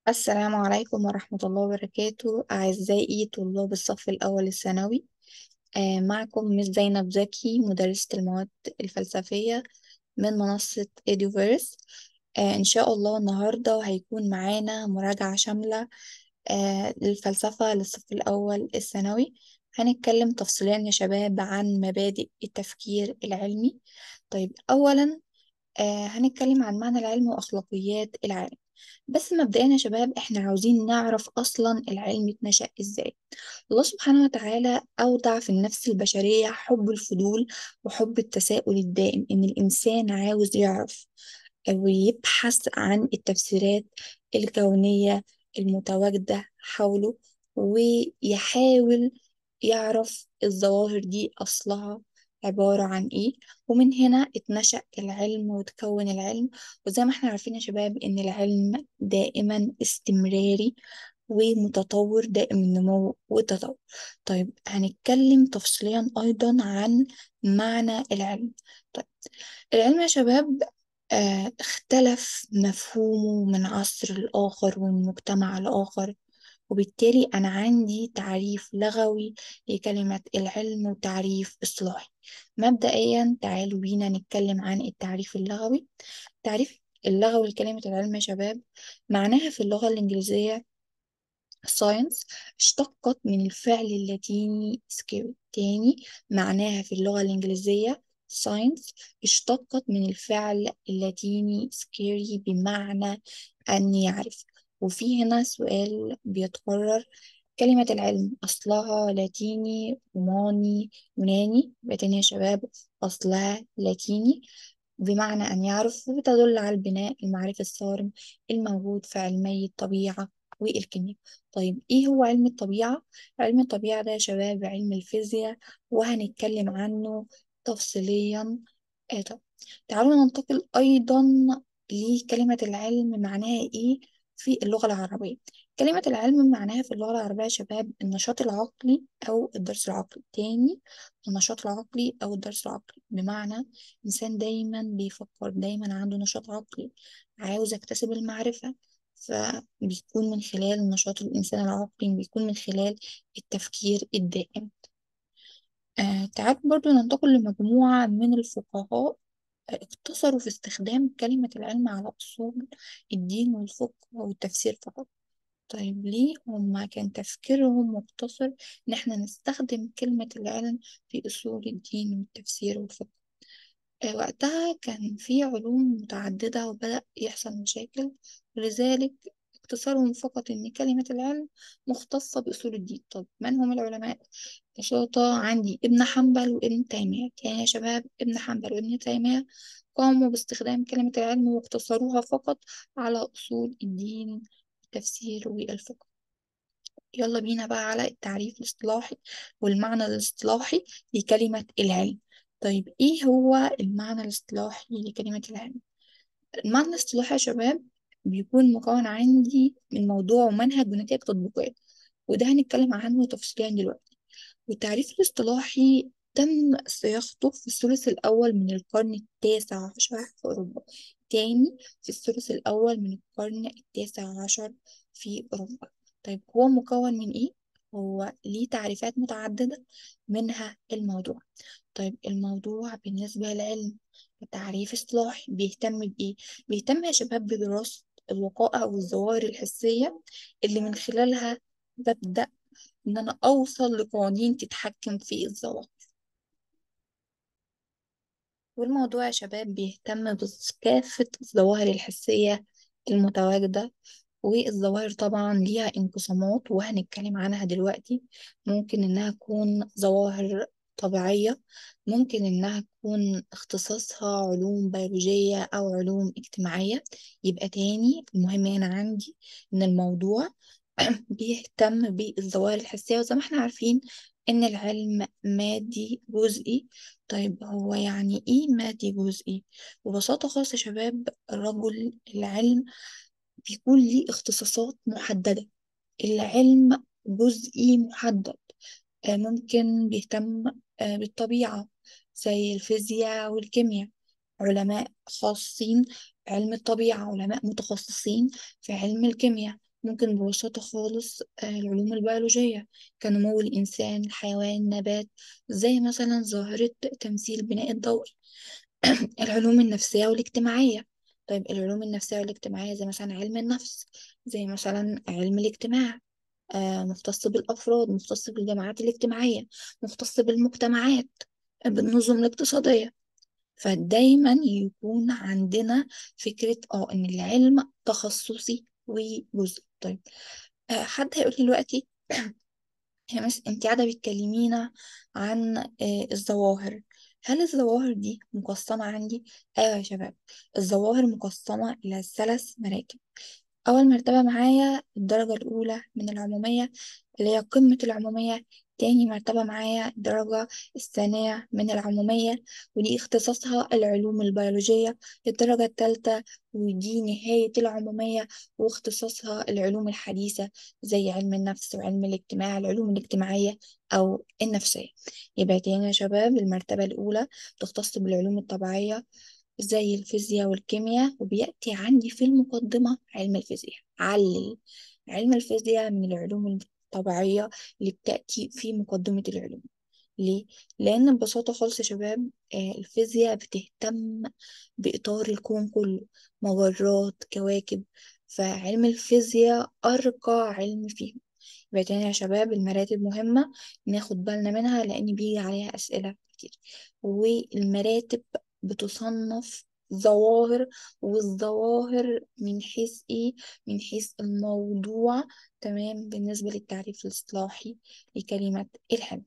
السلام عليكم ورحمة الله وبركاته أعزائي طلاب الصف الأول الثانوي آه معكم مس زينب زكي مدرسة المواد الفلسفية من منصة إديوفيرس آه إن شاء الله النهاردة هيكون معانا مراجعة شاملة آه للفلسفة للصف الأول الثانوي هنتكلم تفصيليا يا شباب عن مبادئ التفكير العلمي طيب أولا آه هنتكلم عن معنى العلم وأخلاقيات العالم بس مبدئيا يا شباب احنا عاوزين نعرف اصلا العلم اتنشأ ازاي الله سبحانه وتعالى اودع في النفس البشرية حب الفضول وحب التساؤل الدائم ان الانسان عاوز يعرف ويبحث عن التفسيرات الكونية المتواجدة حوله ويحاول يعرف الظواهر دي أصلها عبارة عن إيه ومن هنا اتنشأ العلم وتكون العلم وزي ما احنا عارفين يا شباب إن العلم دائما استمراري ومتطور دائم النمو والتطور طيب هنتكلم تفصيليا أيضا عن معنى العلم طيب العلم يا شباب آه اختلف مفهومه من عصر لآخر ومن مجتمع لآخر وبالتالي أنا عندي تعريف لغوي لكلمة العلم وتعريف اصطلاحي مبدئيا تعالوا بينا نتكلم عن التعريف اللغوي التعريف اللغوي لكلمة العلم يا شباب معناها في اللغة الإنجليزية science اشتقت من الفعل اللاتيني scary تاني معناها في اللغة الإنجليزية science اشتقت من الفعل اللاتيني scary بمعنى أن يعرف وفي هنا سؤال بيتكرر كلمة العلم أصلها لاتيني روماني يوناني يبقى تاني يا شباب أصلها لاتيني بمعنى أن يعرف وبتدل على البناء المعرفي الصارم الموجود في علمي الطبيعة والكيمياء طيب إيه هو علم الطبيعة؟ علم الطبيعة ده يا شباب علم الفيزياء وهنتكلم عنه تفصيليا آه طب تعالوا ننتقل أيضا لكلمة العلم معناها إيه في اللغة العربية كلمة العلم معناها في اللغة العربية يا شباب النشاط العقلي أو الدرس العقلي تاني النشاط العقلي أو الدرس العقلي بمعنى إنسان دايما بيفكر دايما عنده نشاط عقلي عاوز يكتسب المعرفة فبيكون من خلال نشاط الإنسان العقلي بيكون من خلال التفكير الدائم آه تعالوا برضو ننتقل لمجموعة من الفقهاء اقتصروا في استخدام كلمة العلم على أصول الدين والفقه والتفسير فقط طيب ليه هما كان تفكيرهم مقتصر إن احنا نستخدم كلمة العلم في أصول الدين والتفسير والفقه آه، وقتها كان في علوم متعددة وبدأ يحصل مشاكل ولذلك اقتصارهم فقط إن كلمة العلم مختصة بأصول الدين طب من هم العلماء؟ ببساطة عندي ابن حنبل وابن تيمية كان يا شباب ابن حنبل وابن تيمية قاموا باستخدام كلمة العلم واقتصروها فقط على أصول الدين التفسير والفقه يلا بينا بقى على التعريف الاصطلاحي والمعنى الاصطلاحي لكلمة العلم طيب ايه هو المعنى الاصطلاحي لكلمة العلم المعنى الاصطلاحي يا شباب بيكون مكون عندي من موضوع ومنهج ونتائج تطبيقية وده هنتكلم عنه تفصيليا دلوقتي والتعريف الاصطلاحي تم صياغته في الثلث الأول من القرن التاسع عشر في أوروبا تاني في الثلث الأول من القرن التاسع عشر في أوروبا طيب هو مكون من إيه؟ هو ليه تعريفات متعددة منها الموضوع طيب الموضوع بالنسبة للعلم تعريف اصطلاحي بيهتم بإيه؟ بيهتم يا شباب بدراسة الوقائع والظواهر الحسية اللي من خلالها ببدأ إن أنا أوصل لقوانين تتحكم في الظواهر والموضوع يا شباب بيهتم بكافة الظواهر الحسية المتواجدة والظواهر طبعا ليها انقسامات وهنتكلم عنها دلوقتي ممكن إنها تكون ظواهر طبيعية ممكن إنها تكون اختصاصها علوم بيولوجية أو علوم اجتماعية يبقى تاني المهم هنا عندي إن الموضوع بيهتم بالظواهر الحسية وزي ما احنا عارفين إن العلم مادي جزئي طيب هو يعني إيه مادي جزئي؟ ببساطة خالص يا شباب الرجل العلم بيكون ليه اختصاصات محددة العلم جزئي محدد آه، ممكن بيهتم آه، بالطبيعة زي الفيزياء والكيمياء علماء خاصين علم الطبيعة علماء متخصصين في علم الكيمياء ممكن ببساطة خالص آه، العلوم البيولوجية كنمو الإنسان الحيوان النبات زي مثلا ظاهرة تمثيل بناء الضوئي العلوم النفسية والاجتماعية طيب العلوم النفسية والاجتماعية زي مثلا علم النفس زي مثلا علم الاجتماع آه، مختص بالأفراد مختص بالجماعات الاجتماعية مختص بالمجتمعات بالنظم الاقتصادية فدايما يكون عندنا فكرة اه ان العلم تخصصي وجزء طيب آه، حد هيقول لي دلوقتي يا مس انت قاعدة بتكلمينا عن آه، الظواهر هل الظواهر دي مقسمة عندي؟ أيوة يا شباب الظواهر مقسمة إلى ثلاث مراكب أول مرتبة معايا الدرجة الأولى من العمومية اللي هي قمة العمومية تاني مرتبة معايا الدرجة الثانية من العمومية ودي اختصاصها العلوم البيولوجية الدرجة الثالثة ودي نهاية العمومية واختصاصها العلوم الحديثة زي علم النفس وعلم الاجتماع العلوم الاجتماعية أو النفسية يبقى تاني يا شباب المرتبة الأولى تختص بالعلوم الطبيعية زي الفيزياء والكيمياء وبيأتي عندي في المقدمة علم الفيزياء علل علم الفيزياء من العلوم الطبيعية اللي بتأتي في مقدمة العلوم ليه؟ لأن ببساطة خالص يا شباب آه، الفيزياء بتهتم بإطار الكون كله مجرات كواكب فعلم الفيزياء أرقى علم فيهم يبقى تاني يا شباب المراتب مهمة ناخد بالنا منها لأن بيجي عليها أسئلة كتير والمراتب بتصنف ظواهر والظواهر من حيث ايه من حيث الموضوع تمام بالنسبة للتعريف الاصطلاحي لكلمة الحمل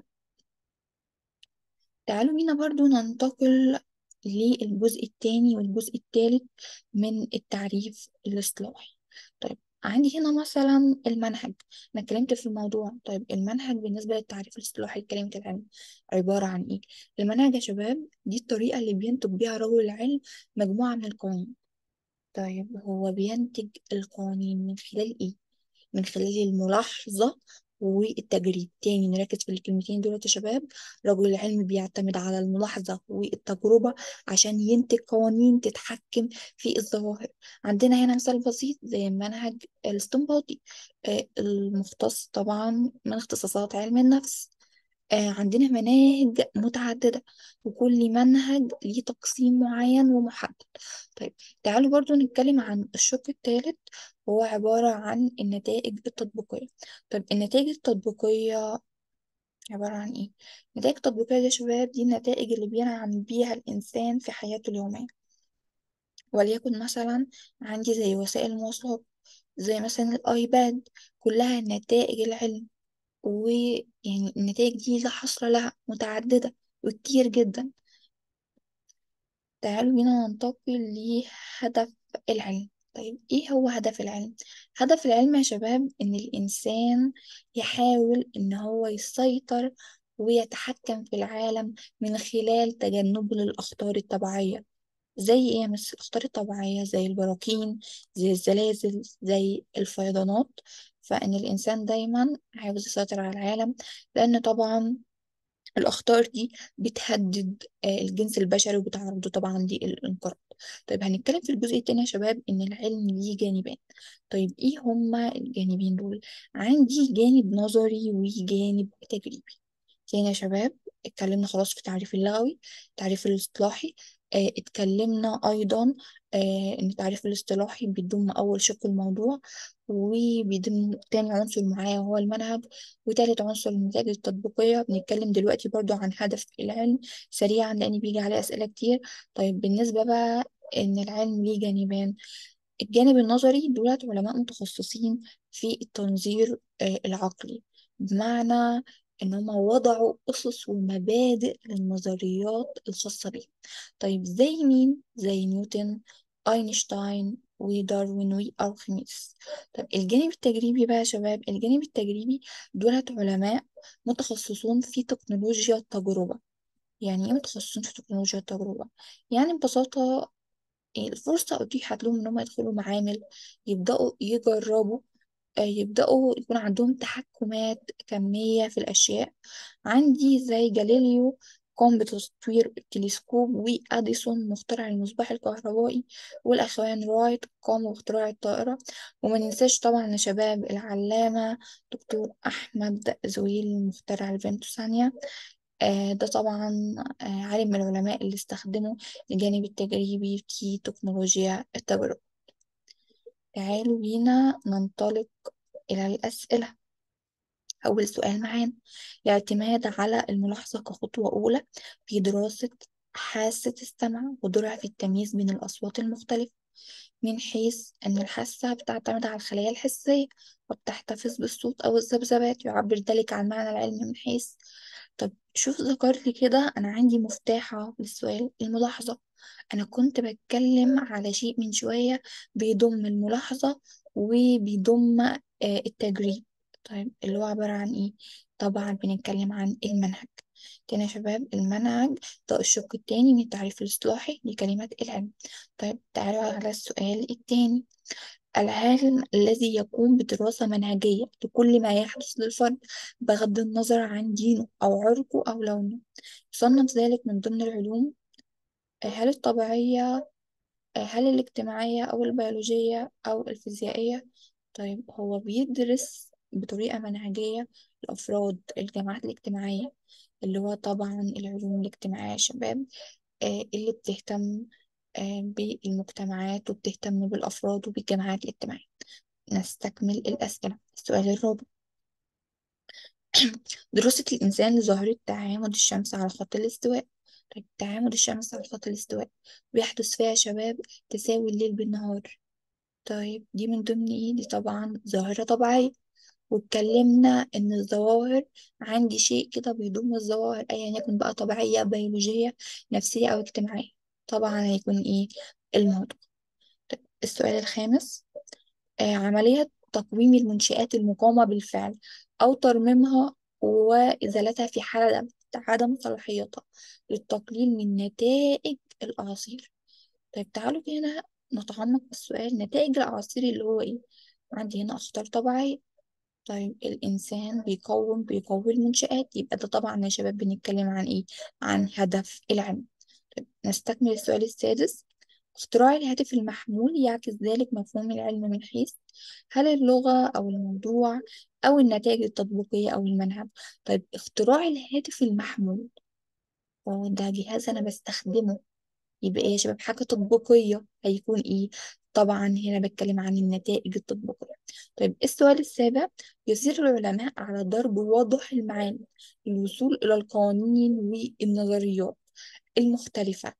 تعالوا بينا برضو ننتقل للجزء الثاني والجزء الثالث من التعريف الاصطلاحي طيب عندي هنا مثلا المنهج انا اتكلمت في الموضوع طيب المنهج بالنسبه للتعريف الاصطلاحي لكلمه العلم عباره عن ايه المنهج يا شباب دي الطريقه اللي بينتج بيها رجل العلم مجموعه من القوانين طيب هو بينتج القوانين من خلال ايه من خلال الملاحظة والتجريب تاني نركز في الكلمتين دول يا شباب رجل العلم بيعتمد على الملاحظة والتجربة عشان ينتج قوانين تتحكم في الظواهر عندنا هنا مثال بسيط زي منهج الاستنباطي آه، المختص طبعا من اختصاصات علم النفس آه، عندنا مناهج متعددة وكل منهج ليه تقسيم معين ومحدد طيب تعالوا برضو نتكلم عن الشق الثالث هو عبارة عن النتائج التطبيقية طيب النتائج التطبيقية عبارة عن إيه؟ النتائج التطبيقية دي يا شباب دي النتائج اللي بينعم بيها الإنسان في حياته اليومية وليكن مثلا عندي زي وسائل المواصلات زي مثلا الآيباد كلها نتائج العلم ويعني النتائج دي لا حصر لها متعددة وكتير جدا تعالوا بينا ننتقل لهدف العلم طيب ايه هو هدف العلم هدف العلم يا شباب ان الانسان يحاول ان هو يسيطر ويتحكم في العالم من خلال تجنبه للاخطار الطبيعيه زي ايه مثل الاخطار الطبيعيه زي البراكين زي الزلازل زي الفيضانات فان الانسان دايما عاوز يسيطر على العالم لان طبعا الأخطار دي بتهدد آه، الجنس البشري وبتعرضه طبعا للانقراض طيب هنتكلم في الجزء التاني يا شباب إن العلم ليه جانبين طيب إيه هما الجانبين دول؟ عندي جانب نظري وجانب تجريبي تاني يا شباب اتكلمنا خلاص في التعريف اللغوي التعريف الاصطلاحي اه اتكلمنا أيضا اه إن التعريف الاصطلاحي بيضم أول شق الموضوع وبيضم تاني عنصر معاه وهو المنهج وتالت عنصر النتائج التطبيقية بنتكلم دلوقتي برضو عن هدف العلم سريعا لأن بيجي عليه أسئلة كتير طيب بالنسبة بقى إن العلم ليه جانبين الجانب النظري دولت علماء متخصصين في التنظير آه، العقلي بمعنى إن هم وضعوا أسس ومبادئ للنظريات الخاصة بيه طيب زي مين؟ زي نيوتن أينشتاين وداروين وأرخميدس طب الجانب التجريبي بقى يا شباب الجانب التجريبي دولت علماء متخصصون في تكنولوجيا التجربة يعني ايه متخصصين في تكنولوجيا التجربة؟ يعني ببساطة الفرصة أتيحت لهم إن هم يدخلوا معامل يبدأوا يجربوا آه، يبدأوا يكون عندهم تحكمات كمية في الأشياء عندي زي جاليليو قام بتطوير التلسكوب وأديسون مخترع المصباح الكهربائي والأخوان رايت قاموا باختراع الطائرة وما ننساش طبعا يا شباب العلامة دكتور أحمد زويل مخترع الفنتوسانيا آه ده طبعا آه عالم من العلماء اللي استخدموا الجانب التجريبي في تكنولوجيا التجربة تعالوا بينا ننطلق إلى الأسئلة أول سؤال معانا الاعتماد على الملاحظة كخطوة أولى في دراسة حاسة السمع ودورها في التمييز بين الأصوات المختلفة من حيث أن الحاسة بتعتمد على الخلايا الحسية وبتحتفظ بالصوت أو الذبذبات يعبر ذلك عن معنى العلم من حيث طب شوف ذكر لي كده أنا عندي مفتاحة للسؤال الملاحظة أنا كنت بتكلم على شيء من شوية بيضم الملاحظة وبيضم آه، التجريب طيب اللي هو عبارة عن إيه؟ طبعا بنتكلم عن المنهج تاني يا شباب المنهج ده الشق التاني من التعريف الاصطلاحي لكلمة العلم طيب تعالوا على السؤال التاني العالم الذي يقوم بدراسة منهجية لكل ما يحدث للفرد بغض النظر عن دينه أو عرقه أو لونه يصنف ذلك من ضمن العلوم هل الطبيعية هل الاجتماعية أو البيولوجية أو الفيزيائية طيب هو بيدرس بطريقة منهجية الأفراد الجامعات الاجتماعية اللي هو طبعا العلوم الاجتماعية يا شباب آه، اللي بتهتم آه، بالمجتمعات وبتهتم بالأفراد وبالجامعات الاجتماعية نستكمل الأسئلة السؤال الرابع دراسة الإنسان لظاهرة تعامد الشمس على خط الاستواء طيب تعامد الشمس على خط الاستواء بيحدث فيها يا شباب تساوي الليل بالنهار طيب دي من ضمن ايه دي طبعا ظاهرة طبيعية واتكلمنا ان الظواهر عندي شيء كده بيضم الظواهر ايا يكن بقى طبيعية بيولوجية نفسية او اجتماعية طبعا هيكون ايه الموضوع طيب السؤال الخامس آه عملية تقويم المنشآت المقامة بالفعل أو ترميمها وإزالتها في حالة عدم صلاحيتها للتقليل من نتائج الأعاصير طيب تعالوا هنا نتعمق في السؤال نتائج الأعاصير اللي هو إيه عندي هنا أخطار طبيعية طيب الإنسان بيقوم بيقوي المنشآت يبقى ده طبعا يا شباب بنتكلم عن إيه عن هدف العلم طيب نستكمل السؤال السادس اختراع الهاتف المحمول يعكس ذلك مفهوم العلم من حيث هل اللغة أو الموضوع أو النتائج التطبيقية أو المنهج طيب اختراع الهاتف المحمول اه ده جهاز أنا بستخدمه يبقى ايه يا شباب حاجة تطبيقية هيكون ايه طبعا هنا بتكلم عن النتائج التطبيقية طيب السؤال السابع يصير العلماء على ضرب واضح المعاني للوصول إلى القوانين والنظريات المختلفة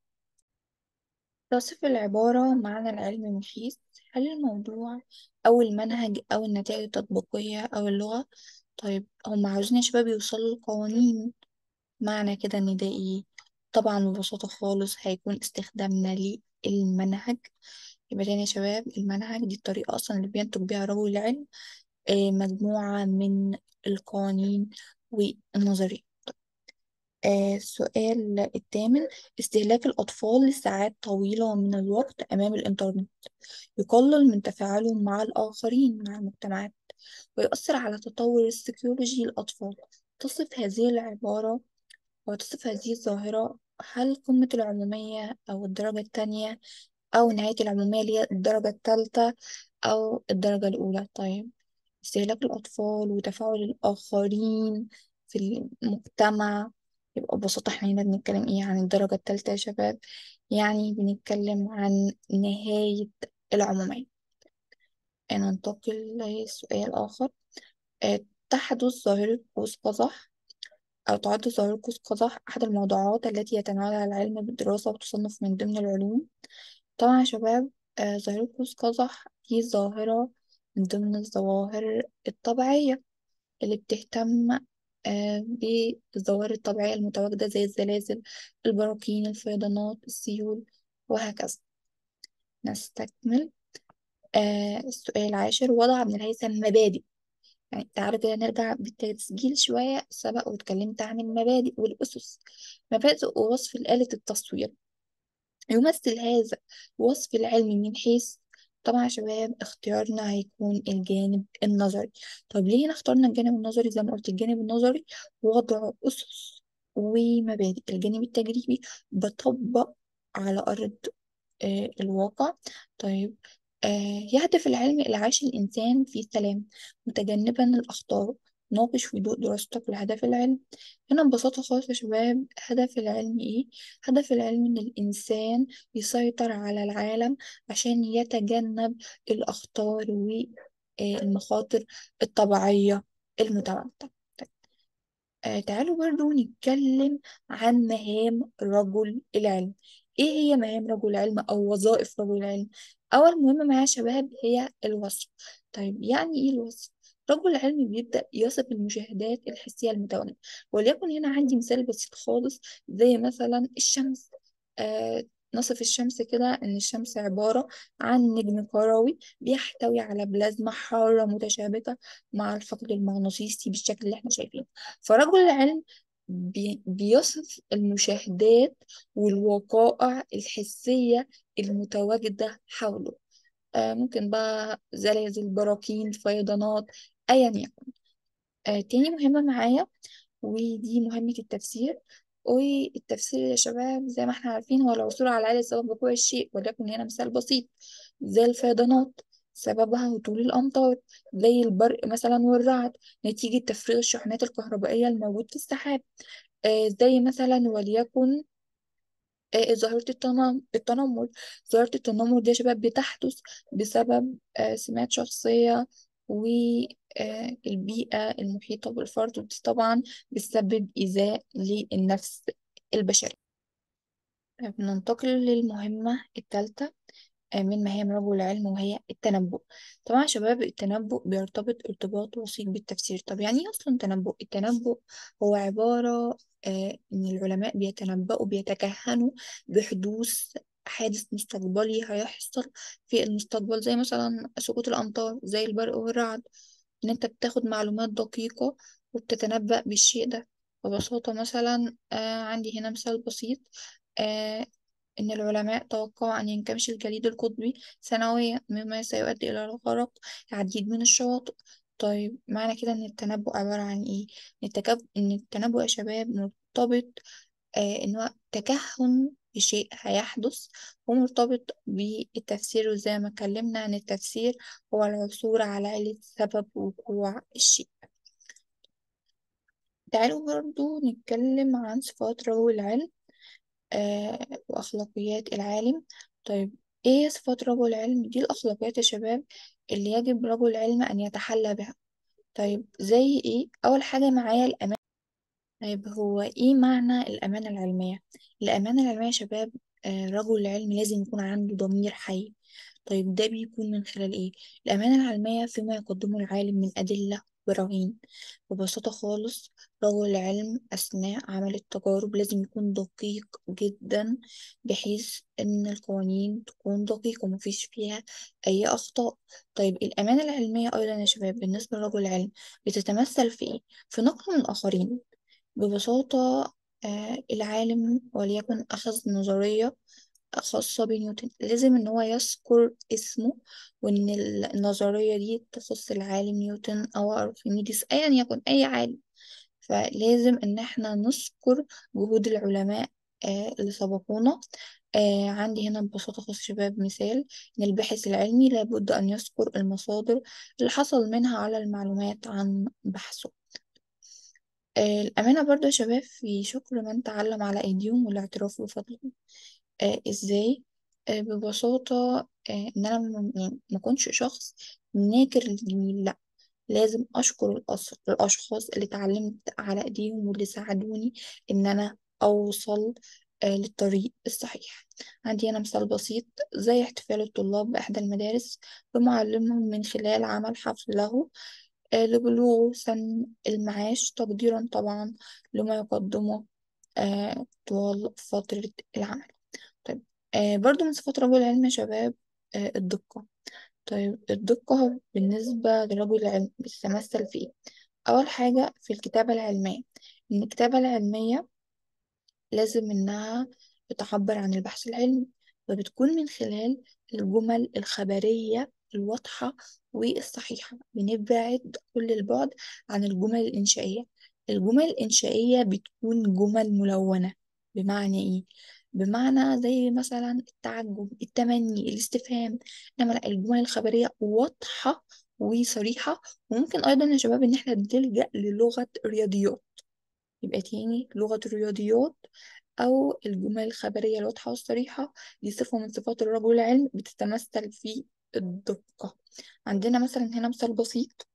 تصف العبارة معنى العلم من حيث هل الموضوع أو المنهج أو النتائج التطبيقية أو اللغة طيب هم عاوزين يا شباب يوصلوا لقوانين معنى كده ان ده ايه طبعا ببساطة خالص هيكون استخدامنا للمنهج يبقى تاني يا شباب المنهج دي الطريقة أصلا اللي بينتج بيها رجل العلم آه، مجموعة من القوانين والنظريات آه، السؤال الثامن استهلاك الأطفال لساعات طويلة من الوقت أمام الإنترنت يقلل من تفاعلهم مع الآخرين مع المجتمعات ويؤثر على تطور السيكولوجي للأطفال تصف هذه العبارة وتصف هذه الظاهرة هل قمة العمومية أو الدرجة التانية أو نهاية العمومية اللي هي الدرجة التالتة أو الدرجة الأولى طيب استهلاك الأطفال وتفاعل الآخرين في المجتمع يبقى ببساطة احنا هنا بنتكلم ايه عن الدرجة التالتة يا شباب يعني بنتكلم عن نهاية العمومية ننتقل لسؤال آخر آه، تحدث ظاهرة قوس قزح أو تعد ظاهرة قوس قزح أحد الموضوعات التي يتناولها العلم بالدراسة وتصنف من ضمن العلوم طبعا يا شباب آه، ظاهرة قوس قزح دي ظاهرة من ضمن الظواهر الطبيعية اللي بتهتم آه، بالظواهر الطبيعية المتواجدة زي الزلازل البراكين الفيضانات السيول وهكذا نستكمل آه السؤال العاشر وضع ابن الهيثم مبادئ يعني تعالوا كده نرجع بالتسجيل شوية سبق واتكلمت عن المبادئ والأسس مبادئ ووصف آلة التصوير يمثل هذا وصف العلم من حيث طبعا يا شباب اختيارنا هيكون الجانب النظري طب ليه هنا اخترنا الجانب النظري زي ما قلت الجانب النظري وضع أسس ومبادئ الجانب التجريبي بطبق على أرض آه، الواقع طيب آه، يهدف العلم إلى عيش الإنسان في سلام متجنبا الأخطار ناقش في ضوء دراستك لهدف العلم هنا ببساطة خالص يا شباب هدف العلم إيه؟ هدف العلم إن الإنسان يسيطر على العالم عشان يتجنب الأخطار والمخاطر الطبيعية المتواجدة آه تعالوا برضو نتكلم عن مهام رجل العلم ايه هي مهام رجل العلم او وظائف رجل العلم اول مهمة معايا يا شباب هي الوصف طيب يعني ايه الوصف رجل العلم بيبدأ يصف المشاهدات الحسية المتواترة وليكن هنا عندي مثال بسيط خالص زي مثلا الشمس آه نصف الشمس كده إن الشمس عبارة عن نجم كروي بيحتوي على بلازما حارة متشابكة مع الفقد المغناطيسي بالشكل اللي احنا شايفينه فرجل العلم بي- بيصف المشاهدات والوقائع الحسية المتواجدة حوله آه ممكن بقى زلازل براكين فيضانات أيا يكن آه تاني مهمة معايا ودي مهمة التفسير والتفسير يا شباب زي ما احنا عارفين هو العثور على علة سبب وقوع الشيء وليكن هنا مثال بسيط زي الفيضانات سببها هطول الأمطار زي البرق مثلا والرعد نتيجة تفريغ الشحنات الكهربائية الموجود في السحاب آه زي مثلا وليكن آه، ظاهرة التنم- التنمر ظاهرة التنمر دي يا شباب بتحدث بسبب آه، سمات شخصية والبيئة المحيطة بالفرد ودي طبعا بتسبب إيذاء للنفس البشرية بننتقل للمهمة الثالثة من مهام رجل العلم وهي التنبؤ طبعا يا شباب التنبؤ بيرتبط ارتباط وثيق بالتفسير طب يعني ايه اصلا تنبؤ التنبؤ هو عبارة آه ان العلماء بيتنبؤوا بيتكهنوا بحدوث حادث مستقبلي هيحصل في المستقبل زي مثلا سقوط الامطار زي البرق والرعد ان انت بتاخد معلومات دقيقة وبتتنبأ بالشيء ده ببساطة مثلا آه عندي هنا مثال بسيط آه إن العلماء توقعوا أن ينكمش الجليد القطبي سنويا مما سيؤدي إلى الغرق العديد من الشواطئ طيب معنى كده إن التنبؤ عبارة عن إيه؟ إن التكب... إن التنبؤ يا شباب مرتبط آه إن هو تكهن بشيء هيحدث ومرتبط بالتفسير وزي ما اتكلمنا عن التفسير هو العثور على علة سبب وقوع الشيء تعالوا برضو نتكلم عن صفات رجل العلم آه وأخلاقيات العالم طيب إيه هي صفات رجل العلم؟ دي الأخلاقيات يا شباب اللي يجب رجل العلم أن يتحلى بها طيب زي إيه؟ أول حاجة معايا الأمان طيب هو إيه معنى الأمانة العلمية؟ الأمانة العلمية يا شباب آه رجل العلم لازم يكون عنده ضمير حي طيب ده بيكون من خلال إيه؟ الأمانة العلمية فيما يقدمه العالم من أدلة براهين ببساطة خالص رجل العلم أثناء عمل التجارب لازم يكون دقيق جدا بحيث إن القوانين تكون دقيقة ومفيش فيها أي أخطاء طيب الأمانة العلمية أيضا يا شباب بالنسبة لرجل العلم بتتمثل في إيه؟ في نقل من الآخرين ببساطة آه العالم وليكن أخذ نظرية خاصة بنيوتن لازم إن هو يذكر اسمه وإن ال- النظرية دي تخص العالم نيوتن أو أرخميدس أيا يكن أي عالم فلازم إن احنا نذكر جهود العلماء آه اللي سبقونا آه عندي هنا ببساطة خاصة شباب مثال إن الباحث العلمي لابد أن يذكر المصادر اللي حصل منها على المعلومات عن بحثه آه الأمانة برضو يا شباب في شكر من تعلم على أيديهم والاعتراف بفضلهم آه ازاي آه ببساطة آه ان انا م- يعني ما اكونش شخص ناكر للجميل لا لازم اشكر الأص- الاشخاص اللي اتعلمت على ايديهم واللي ساعدوني ان انا اوصل آه للطريق الصحيح عندي هنا مثال بسيط زي احتفال الطلاب بإحدى المدارس بمعلمهم من خلال عمل حفل له آه لبلوغ سن المعاش تقديرا طبعا لما يقدمه آه طوال فترة العمل طيب آه برضو من صفات رجل العلم يا شباب آه الدقة طيب الدقة بالنسبة لرجل العلم بتتمثل في إيه؟ أول حاجة في الكتابة العلمية إن الكتابة العلمية لازم إنها بتعبر عن البحث العلمي وبتكون من خلال الجمل الخبرية الواضحة والصحيحة بنبعد كل البعد عن الجمل الإنشائية الجمل الإنشائية بتكون جمل ملونة بمعنى إيه؟ بمعنى زي مثلا التعجب التمني الاستفهام إنما لا الجمل الخبرية واضحة وصريحة وممكن أيضا يا شباب إن احنا بنلجأ للغة الرياضيات يبقى تاني لغة الرياضيات أو الجمل الخبرية الواضحة والصريحة دي صفة من صفات الرجل العلم بتتمثل في الدقة عندنا مثلا هنا مثال بسيط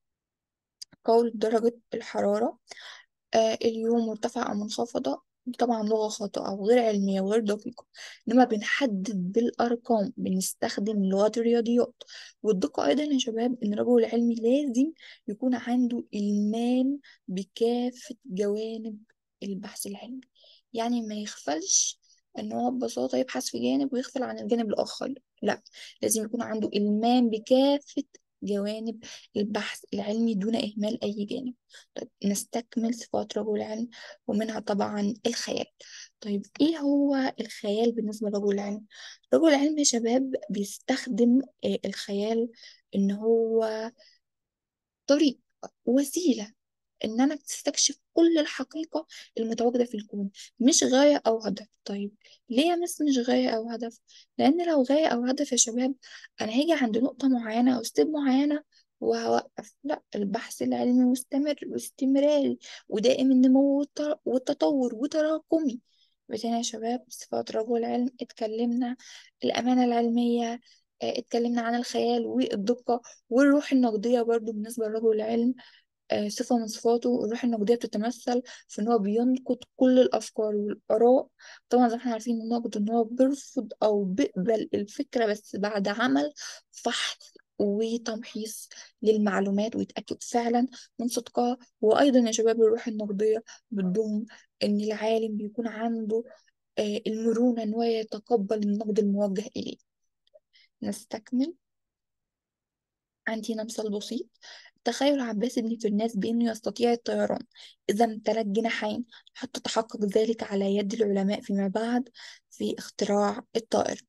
قول درجة الحرارة آه اليوم مرتفعة أو منخفضة دي طبعا لغة خاطئة وغير علمية وغير دقيقة إنما بنحدد بالأرقام بنستخدم لغة الرياضيات والدقة أيضا يا شباب إن الرجل العلمي لازم يكون عنده إلمام بكافة جوانب البحث العلمي يعني ما يغفلش إن هو ببساطة يبحث في جانب ويغفل عن الجانب الآخر لا لازم يكون عنده إلمام بكافة جوانب البحث العلمي دون إهمال أي جانب طيب نستكمل صفات رجل العلم ومنها طبعا الخيال طيب ايه هو الخيال بالنسبة لرجل العلم رجل العلم يا شباب بيستخدم آه، الخيال ان هو طريق وسيلة ان انا استكشف كل الحقيقة المتواجدة في الكون مش غاية او هدف طيب ليه يا مس مش غاية او هدف لان لو غاية او هدف يا شباب انا هاجي عند نقطة معينة او ستيب معينة وهوقف لا البحث العلمي مستمر واستمراري ودائم النمو والت- والتطور وتراكمي بتاني يا شباب صفات رجل العلم اتكلمنا الأمانة العلمية اه، اتكلمنا عن الخيال والدقة والروح النقدية برضو بالنسبة لرجل العلم آه، صفة من صفاته الروح النقدية بتتمثل في إن هو بينقد كل الأفكار والآراء طبعا زي ما احنا عارفين النقد إن هو بيرفض أو بيقبل الفكرة بس بعد عمل فحص وتمحيص للمعلومات ويتأكد فعلا من صدقها وأيضا يا شباب الروح النقدية بتضم إن العالم بيكون عنده آه، المرونة إن هو يتقبل النقد الموجه إليه نستكمل عندي هنا مثال بسيط تخيل عباس بن فرناس بأنه يستطيع الطيران إذا امتلك جناحين حتى تحقق ذلك على يد العلماء فيما بعد في اختراع الطائر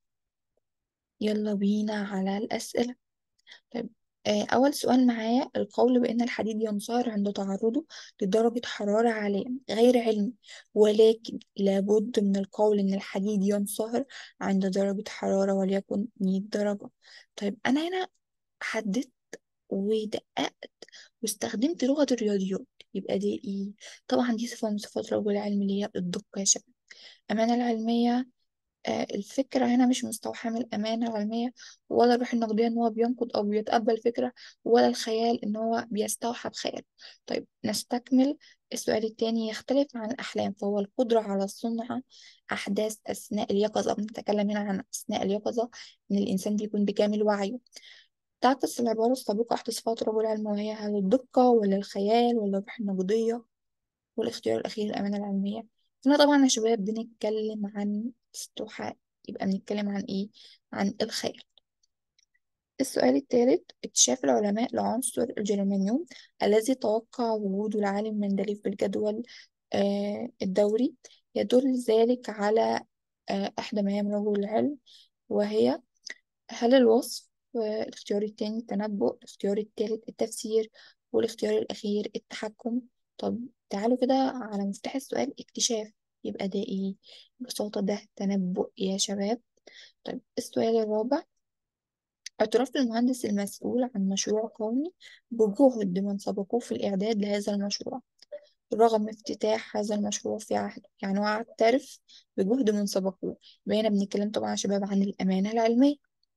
يلا بينا على الأسئلة طيب آه، أول سؤال معايا القول بأن الحديد ينصهر عند تعرضه لدرجة حرارة عالية غير علمي ولكن لابد من القول أن الحديد ينصهر عند درجة حرارة وليكن 100 درجة طيب أنا هنا حددت ودققت واستخدمت لغة الرياضيات يبقى دي ايه طبعا دي صفة من صفات رجل العلم اللي هي الدقة يا شباب الأمانة العلمية آه الفكرة هنا مش مستوحاة من الأمانة العلمية ولا الروح النقدية إن هو بينقد أو بيتقبل فكرة ولا الخيال إن هو بيستوحى بخيال طيب نستكمل السؤال التاني يختلف عن الأحلام فهو القدرة على صنع أحداث أثناء اليقظة بنتكلم هنا عن أثناء اليقظة إن الإنسان بيكون بكامل وعيه تعكس العبارة السابقة إحدى صفات رجل العلم وهي هل الدقة ولا الخيال ولا الروح النقدية والاختيار الأخير الأمانة العلمية هنا طبعا يا شباب بنتكلم عن استوحاء يبقى بنتكلم عن إيه؟ عن الخيال السؤال الثالث اكتشاف العلماء لعنصر الجرمانيوم الذي توقع وجود العالم مندليف بالجدول آه الدوري يدل ذلك على آه إحدى مهام رجل العلم وهي هل الوصف آه، الاختيار التاني التنبؤ الاختيار التالت التفسير والاختيار الأخير التحكم طب تعالوا كده على مفتاح السؤال اكتشاف يبقى ده ايه ببساطة ده تنبؤ يا شباب طيب السؤال الرابع اعتراف المهندس المسؤول عن مشروع قومي بجهد من سبقوه في الإعداد لهذا المشروع رغم افتتاح هذا المشروع في عهده يعني هو اعترف بجهد من سبقوه بقينا بنتكلم طبعا يا شباب عن الأمانة العلمية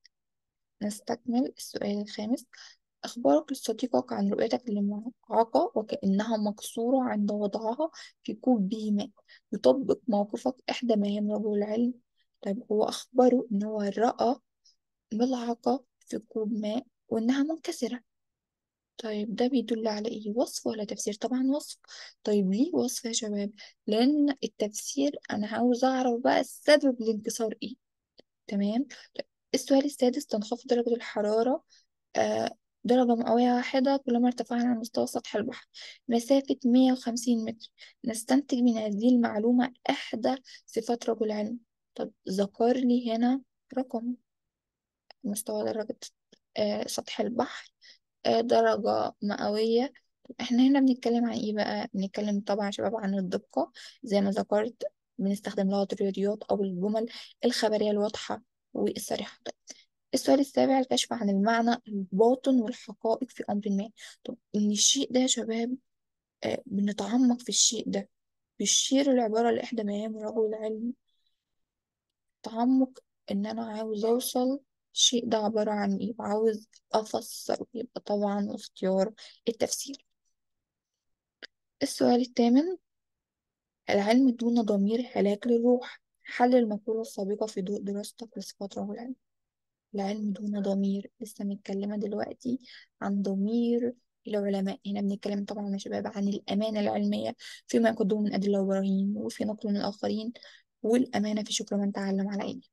نستكمل السؤال الخامس أخبارك لصديقك عن رؤيتك للمعاقة وكأنها مكسورة عند وضعها في كوب به ماء يطبق موقفك إحدى مهام رجل العلم طيب هو أخبره إن هو رأى ملعقة في كوب ماء وإنها منكسرة طيب ده بيدل على إيه وصف ولا تفسير طبعا وصف طيب ليه وصف يا شباب لأن التفسير أنا عاوز أعرف بقى السبب الانكسار إيه تمام طيب السؤال السادس تنخفض درجة الحرارة آه، درجة مئوية واحدة كلما ارتفعنا عن مستوى سطح البحر مسافة 150 متر نستنتج من هذه المعلومة إحدى صفات رجل العلم طب ذكر لي هنا رقم مستوى درجة آه، سطح البحر آه، درجة مئوية احنا هنا بنتكلم عن ايه بقى بنتكلم طبعا يا شباب عن الدقة زي ما ذكرت بنستخدم لغة الرياضيات او الجمل الخبرية الواضحة والصريحة طيب السؤال السابع الكشف عن المعنى الباطن والحقائق في أمر ما طب إن الشيء ده يا شباب آه بنتعمق في الشيء ده بيشير العبارة لإحدى مهام رجل العلم تعمق إن أنا عاوز أوصل الشيء ده عبارة عن إيه وعاوز أفسره يبقى طبعا اختيار التفسير السؤال الثامن العلم دون ضمير هلاك للروح حل المقولة السابقة في ضوء دراستك لصفات رجل العلم العلم دون ضمير لسه متكلمة دلوقتي عن ضمير العلماء هنا بنتكلم طبعا يا شباب عن الأمانة العلمية فيما يقدمه من أدلة وبراهين وفي نقل من الآخرين والأمانة في شكر من تعلم على أيدي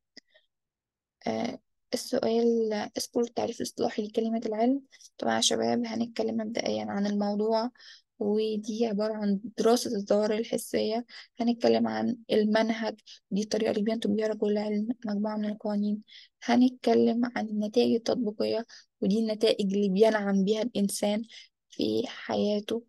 آه السؤال اذكر التعريف الاصطلاحي لكلمة العلم طبعا يا شباب هنتكلم مبدئيا عن الموضوع ودي عبارة عن دراسة الظواهر الحسية هنتكلم عن المنهج دي الطريقة اللي بينتج بيها رجل العلم مجموعة من القوانين هنتكلم عن النتائج التطبيقية ودي النتائج اللي بينعم بيها الإنسان في حياته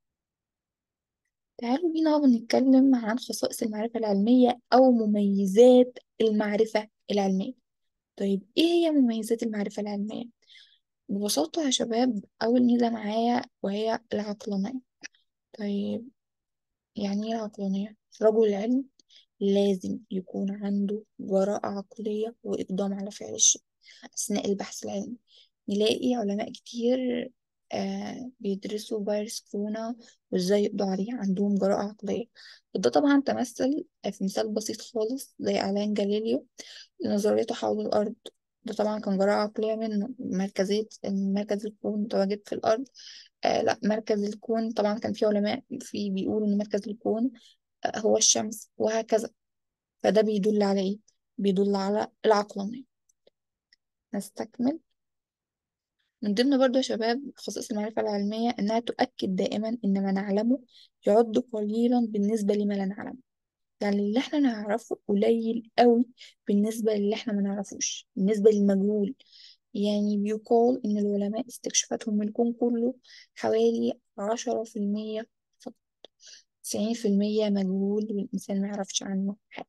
تعالوا بينا بنتكلم عن خصائص المعرفة العلمية أو مميزات المعرفة العلمية طيب إيه هي مميزات المعرفة العلمية؟ ببساطة يا شباب أول ميزة معايا وهي العقلانية طيب يعني ايه العقلانية؟ رجل العلم لازم يكون عنده جراءة عقلية وإقدام على فعل الشيء أثناء البحث العلمي نلاقي علماء كتير آه بيدرسوا فيروس كورونا وإزاي يقضوا عليه عندهم جراءة عقلية وده طبعا تمثل في مثال بسيط خالص زي إعلان جاليليو لنظريته حول الأرض ده طبعا كان جراءة عقلية منه مركزية إن مركز الكون متواجد في الأرض آه لا مركز الكون طبعا كان في علماء في بيقولوا إن مركز الكون آه هو الشمس وهكذا فده بيدل على إيه؟ بيدل على العقلانية نستكمل من ضمن برضو يا شباب خصائص المعرفة العلمية إنها تؤكد دائما إن ما نعلمه يعد قليلا بالنسبة لما لا نعلمه يعني اللي احنا نعرفه قليل قوي بالنسبة للي احنا ما نعرفوش بالنسبة للمجهول يعني بيقال إن العلماء استكشافاتهم من الكون كله حوالي عشرة في المية فقط تسعين في المية مجهول والإنسان ما يعرفش عنه حاجة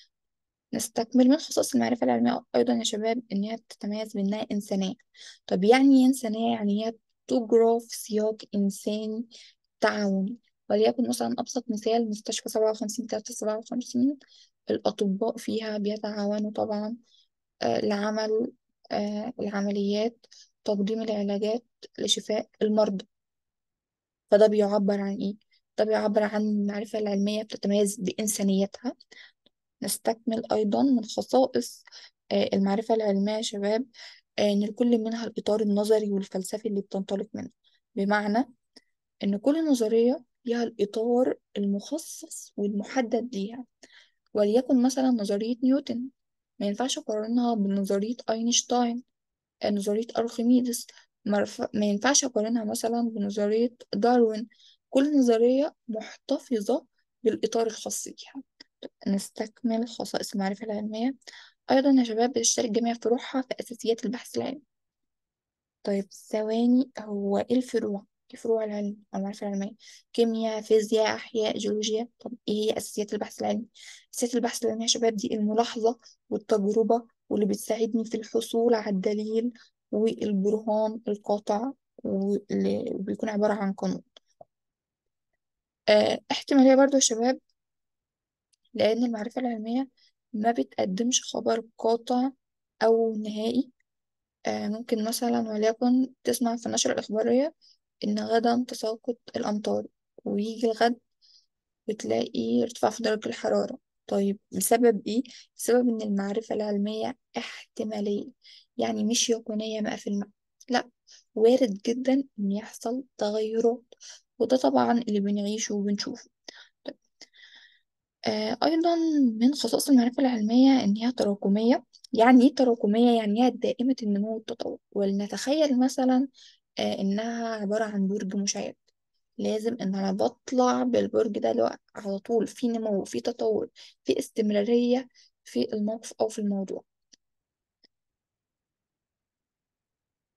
نستكمل من خصائص المعرفة العلمية أيضا يا شباب إن هي تتميز بإنها إنسانية طب يعني إيه إنسانية يعني هي تجرى في سياق إنساني تعاوني وليكن مثلا أبسط مثال مستشفى سبعة وخمسين تلاتة سبعة وخمسين الأطباء فيها بيتعاونوا طبعا آه لعمل آه العمليات تقديم العلاجات لشفاء المرضى فده بيعبر عن إيه؟ ده بيعبر عن المعرفة العلمية بتتميز بإنسانيتها نستكمل أيضا من خصائص آه، المعرفة العلمية يا شباب آه، إن لكل منها الإطار النظري والفلسفي اللي بتنطلق منه بمعنى إن كل نظرية ليها الإطار المخصص والمحدد ليها وليكن مثلا نظرية نيوتن ما ينفعش أقارنها بنظرية أينشتاين آه، نظرية أرخميدس ما رف- ما ينفعش أقارنها مثلا بنظرية داروين كل نظرية محتفظة بالإطار الخاص بيها نستكمل خصائص المعرفة العلمية أيضا يا شباب بتشترك جميع فروعها في أساسيات البحث العلمي طيب ثواني هو إيه الفروع؟ إيه فروع العلم أو المعرفة العلمية؟ كيمياء فيزياء أحياء جيولوجيا طب إيه هي أساسيات البحث العلمي؟ أساسيات البحث العلمي يا شباب دي الملاحظة والتجربة واللي بتساعدني في الحصول على الدليل والبرهان القاطع واللي بيكون عبارة عن قانون آه، احتمالية برضو يا شباب لأن المعرفة العلمية ما بتقدمش خبر قاطع أو نهائي آه ممكن مثلا وليكن تسمع في النشرة الإخبارية إن غدا تساقط الأمطار ويجي الغد وتلاقي ارتفاع في درجة الحرارة طيب بسبب إيه؟ بسبب إن المعرفة العلمية احتمالية يعني مش يقينية مئة في المئة لأ وارد جدا إن يحصل تغيرات وده طبعا اللي بنعيشه وبنشوفه آه، أيضا من خصائص المعرفة العلمية إن هي تراكمية يعني إيه تراكمية؟ يعني هي دائمة النمو والتطور ولنتخيل مثلا آه، إنها عبارة عن برج مشعب لازم إن أنا بطلع بالبرج ده لو على طول في نمو في تطور في استمرارية في الموقف أو في الموضوع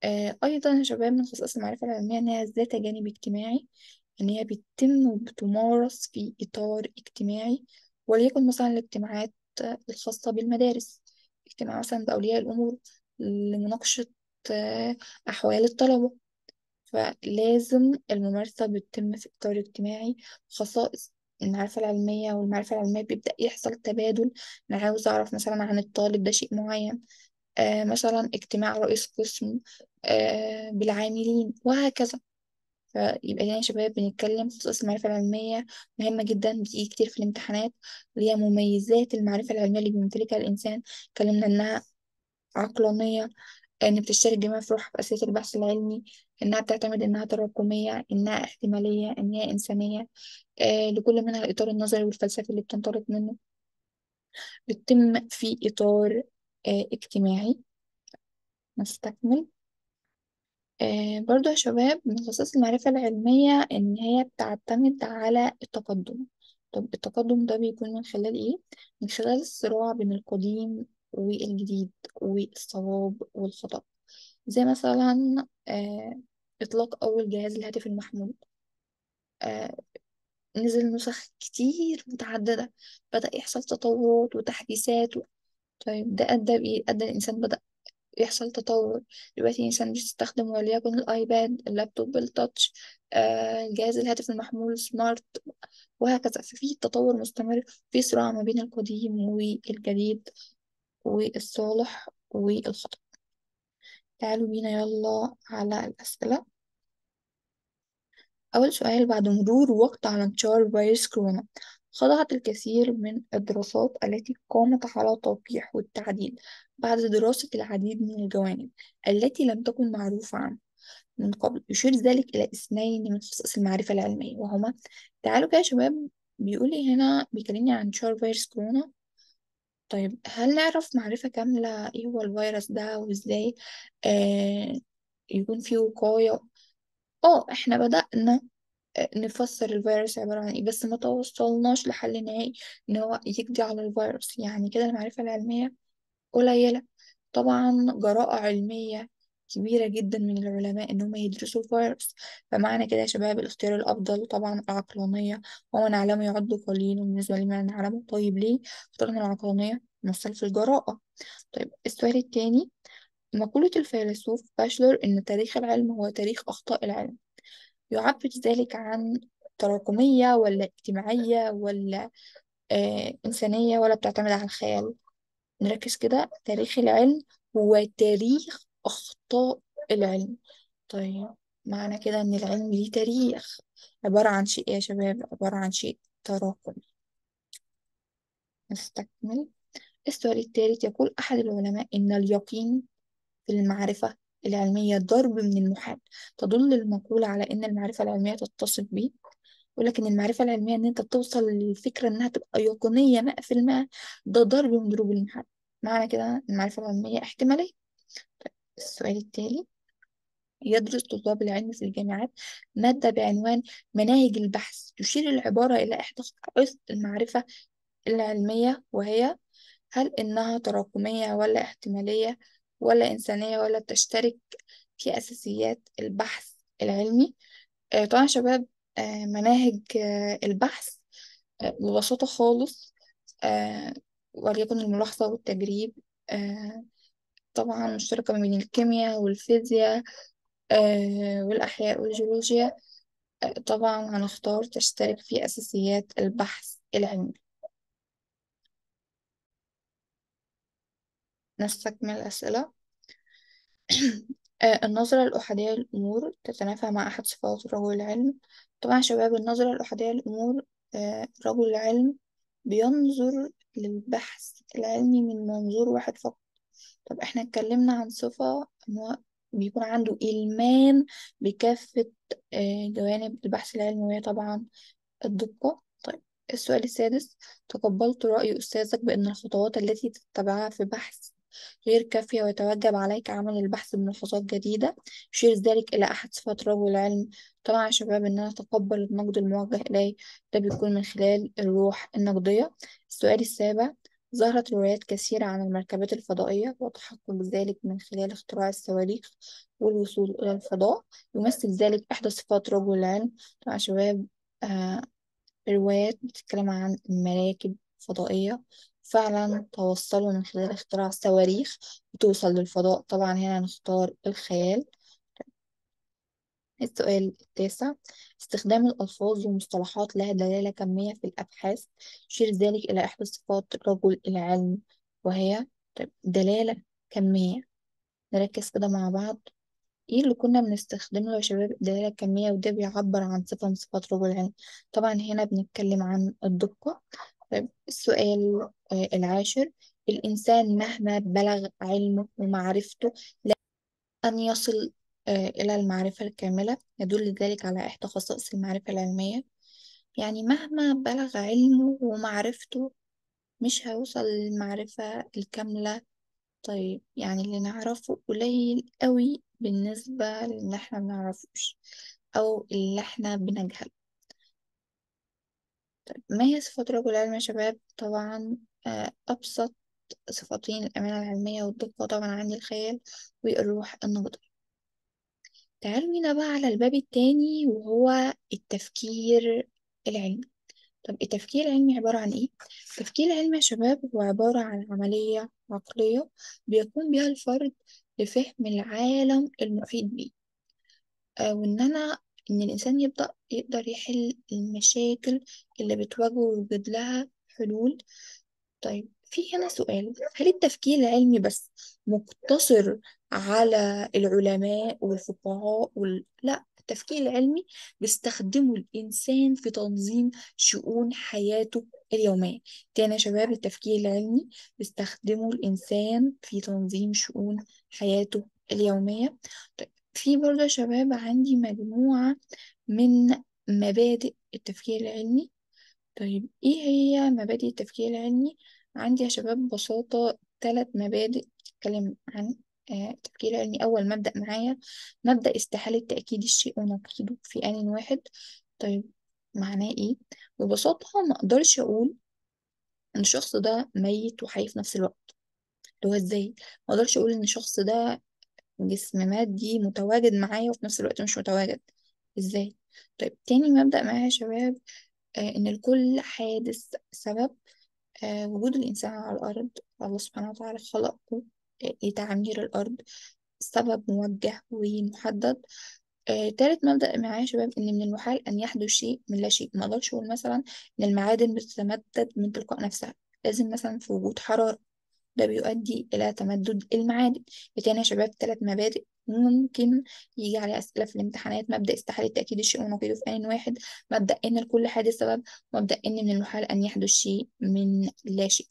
آه أيضا يا شباب من خصائص المعرفة العلمية إنها ذات جانب اجتماعي إن هي بتتم وبتمارس في إطار اجتماعي وليكن مثلا الاجتماعات الخاصة بالمدارس اجتماع مثلا بأولياء الأمور لمناقشة آه، أحوال الطلبة فلازم الممارسة بتتم في إطار اجتماعي خصائص المعرفة العلمية والمعرفة العلمية بيبدأ يحصل تبادل أنا عاوز أعرف مثلا عن الطالب ده شيء معين آه مثلا اجتماع رئيس قسم آه بالعاملين وهكذا فيبقى هنا يا شباب بنتكلم في خصائص المعرفة العلمية مهمة جدا بتيجي كتير في الامتحانات اللي هي مميزات المعرفة العلمية اللي بيمتلكها الإنسان اتكلمنا إنها عقلانية إن بتشترك جميع فروعها في أساسيات البحث العلمي إنها بتعتمد إنها تراكمية إنها احتمالية إنها إنسانية آه لكل منها الإطار النظري والفلسفي اللي بتنطلق منه بتتم في إطار آه اجتماعي نستكمل آه برضو يا شباب من خصائص المعرفة العلمية إن هي بتعتمد على التقدم طب التقدم ده بيكون من خلال إيه؟ من خلال الصراع بين القديم والجديد والصواب والخطأ زي مثلا آه إطلاق أول جهاز الهاتف المحمول آه نزل نسخ كتير متعددة بدأ يحصل تطورات وتحديثات و... طيب ده أدى بإيه؟ أدى الإنسان بدأ يحصل تطور دلوقتي الإنسان بيستخدم وليكن الآيباد اللابتوب التاتش آه جهاز الهاتف المحمول سمارت وهكذا ففي تطور مستمر في صراع ما بين القديم والجديد والصالح والخطأ تعالوا بينا يلا على الأسئلة أول سؤال بعد مرور وقت على انتشار فيروس كورونا خضعت الكثير من الدراسات التي قامت على توضيح والتعديل بعد دراسة العديد من الجوانب التي لم تكن معروفة عنه من قبل يشير ذلك إلى اثنين من خصائص المعرفة العلمية وهما تعالوا كده يا شباب بيقولي هنا بيكلمني عن انتشار فيروس كورونا طيب هل نعرف معرفة كاملة إيه هو الفيروس ده وإزاي آه يكون فيه وقاية اه احنا بدأنا نفسر الفيروس عبارة عن ايه بس ما توصلناش لحل نهائي ان هو يقضي على الفيروس يعني كده المعرفة العلمية قليلة طبعا جراءة علمية كبيرة جدا من العلماء ان هم يدرسوا الفيروس فمعنى كده يا شباب الاختيار الافضل طبعا العقلانية وما نعلمه يعد قليل بالنسبة لما نعلمه طيب ليه اخترنا العقلانية نمثل في الجراءة طيب السؤال التاني مقولة الفيلسوف باشلر إن تاريخ العلم هو تاريخ أخطاء العلم يعبر ذلك عن تراكمية ولا اجتماعية ولا آه إنسانية ولا بتعتمد على الخيال نركز كده تاريخ العلم هو تاريخ أخطاء العلم طيب معنى كده إن العلم ليه تاريخ عبارة عن شيء يا شباب عبارة عن شيء تراكمي نستكمل السؤال الثالث يقول أحد العلماء إن اليقين في المعرفة العلمية ضرب من المحال تدل المقولة على إن المعرفة العلمية تتصف به ولكن المعرفة العلمية إن أنت توصل للفكرة إنها تبقى يقينية مئة في المئة ده ضرب من ضروب المحال معنى كده المعرفة العلمية احتمالية طيب السؤال التالي يدرس طلاب العلم في الجامعات مادة بعنوان مناهج البحث تشير العبارة إلى إحدى خصائص المعرفة العلمية وهي هل إنها تراكمية ولا احتمالية ولا إنسانية ولا بتشترك في أساسيات البحث العلمي آه، طبعا يا شباب آه، مناهج آه، البحث آه، ببساطة خالص آه، وليكن الملاحظة والتجريب آه، طبعا مشتركة ما بين الكيمياء والفيزياء آه، والأحياء والجيولوجيا آه، طبعا هنختار تشترك في أساسيات البحث العلمي نستكمل الأسئلة آه، النظرة الأحادية للأمور تتنافى مع أحد صفات رجل العلم طبعا يا شباب النظرة الأحادية للأمور آه، رجل العلم بينظر للبحث العلمي من منظور واحد فقط طب احنا اتكلمنا عن صفة ان هو بيكون عنده إلمام بكافة آه، جوانب البحث العلمي وهي طبعا الدقة طيب السؤال السادس تقبلت رأي أستاذك بأن الخطوات التي تتبعها في بحث غير كافية ويتوجب عليك عمل البحث بملحوظات جديدة يشير ذلك إلى أحد صفات رجل العلم طبعا يا شباب إن أنا أتقبل النقد الموجه إلي ده بيكون من خلال الروح النقدية السؤال السابع ظهرت روايات كثيرة عن المركبات الفضائية وتحقق ذلك من خلال اختراع الصواريخ والوصول إلى الفضاء يمثل ذلك إحدى صفات رجل العلم طبعا شباب آه روايات بتتكلم عن مراكب فضائية فعلا توصلوا من خلال اختراع صواريخ وتوصل للفضاء طبعا هنا نختار الخيال السؤال التاسع استخدام الألفاظ ومصطلحات لها دلالة كمية في الأبحاث يشير ذلك إلى إحدى صفات رجل العلم وهي طيب دلالة كمية نركز كده مع بعض ايه اللي كنا بنستخدمه يا شباب الدلالة الكمية وده بيعبر عن صفة من صفات رجل العلم طبعا هنا بنتكلم عن الدقة طيب السؤال آه، العاشر الإنسان مهما بلغ علمه ومعرفته لا أن يصل آه، إلى المعرفة الكاملة يدل ذلك على إحدى خصائص المعرفة العلمية يعني مهما بلغ علمه ومعرفته مش هيوصل للمعرفة الكاملة طيب يعني اللي نعرفه قليل قوي بالنسبة للي احنا بنعرفوش أو اللي احنا بنجهل طيب ما هي صفات رجل العلم يا شباب طبعا آه، أبسط صفتين الأمانة العلمية والدقة طبعا عندي الخيال والروح النقدية تعالوا هنا بقى على الباب التاني وهو التفكير العلمي طب التفكير العلمي عبارة عن إيه؟ التفكير العلمي يا شباب هو عبارة عن عملية عقلية بيقوم بها الفرد لفهم العالم المحيط بيه آه وإن أنا إن الإنسان يبدأ يقدر يحل المشاكل اللي بتواجهه ويوجد لها حلول طيب في هنا سؤال هل التفكير العلمي بس مقتصر على العلماء والفقهاء وال... لا التفكير العلمي بيستخدمه الإنسان في تنظيم شؤون حياته اليومية تاني يا شباب التفكير العلمي بيستخدمه الإنسان في تنظيم شؤون حياته اليومية طيب في برضه يا شباب عندي مجموعة من مبادئ التفكير العلمي طيب ايه هي مبادئ التفكير العلمي عندي يا شباب ببساطة ثلاث مبادئ بتتكلم عن آه، التفكير العلمي أول مبدأ معايا مبدأ استحالة تأكيد الشيء ونقيضه في آن واحد طيب معناه ايه ببساطة ما اقدرش اقول ان الشخص ده ميت وحي في نفس الوقت اللي هو ازاي ما اقدرش اقول ان الشخص ده جسم مادي متواجد معايا وفي نفس الوقت مش متواجد ازاي طيب تاني مبدأ معايا يا شباب آه ان لكل حادث سبب آه وجود الانسان على الارض الله سبحانه وتعالى خلقه آه، لتعمير الارض سبب موجه ومحدد آه، تالت مبدأ معايا يا شباب إن من المحال أن يحدث شيء من لا شيء ما أقدرش أقول مثلا إن المعادن بتتمدد من تلقاء نفسها لازم مثلا في وجود حرارة ده بيؤدي إلى تمدد المعادن بالتالي يا شباب ثلاث مبادئ ممكن يجي عليها أسئلة في الامتحانات مبدأ استحالة تأكيد الشيء ونقيضه في آن واحد مبدأ إن لكل حادث سبب مبدأ إن من المحال أن يحدث شيء من لا شيء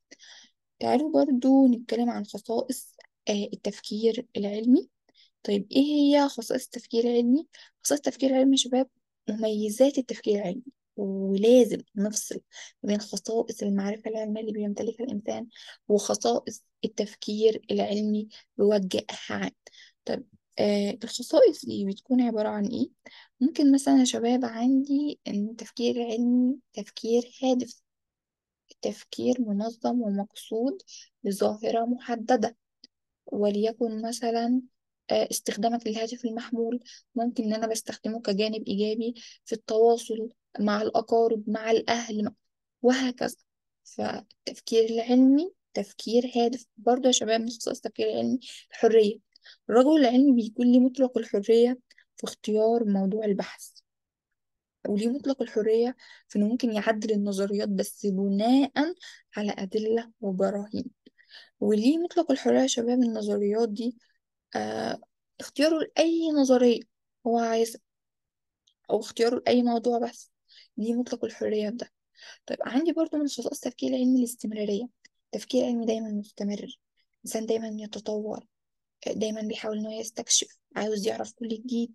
تعالوا برضو نتكلم عن خصائص آه، التفكير العلمي طيب ايه هي خصائص التفكير العلمي خصائص التفكير العلمي يا شباب مميزات التفكير العلمي ولازم نفصل بين خصائص المعرفة العلمية اللي بيمتلكها الإنسان وخصائص التفكير العلمي بوجه عام طيب آه الخصائص دي بتكون عبارة عن إيه؟ ممكن مثلا يا شباب عندي إن التفكير العلمي تفكير هادف تفكير منظم ومقصود لظاهرة محددة وليكن مثلا آه، استخدامك للهاتف المحمول ممكن إن أنا بستخدمه كجانب إيجابي في التواصل مع الأقارب مع الأهل وهكذا فالتفكير العلمي تفكير هادف برضه يا شباب من خصائص التفكير العلمي الحرية الرجل العلمي بيكون ليه مطلق الحرية في اختيار موضوع البحث وليه مطلق الحرية في إنه ممكن يعدل النظريات بس بناء على أدلة وبراهين وليه مطلق الحرية يا شباب النظريات دي آه اختياره لأي نظرية هو عايز أو اختياره لأي موضوع بس ليه مطلق الحرية في ده طيب عندي برضو من خصائص التفكير العلمي الاستمرارية التفكير العلمي دايما مستمر الإنسان دايما يتطور دايما بيحاول إنه يستكشف عاوز يعرف كل جديد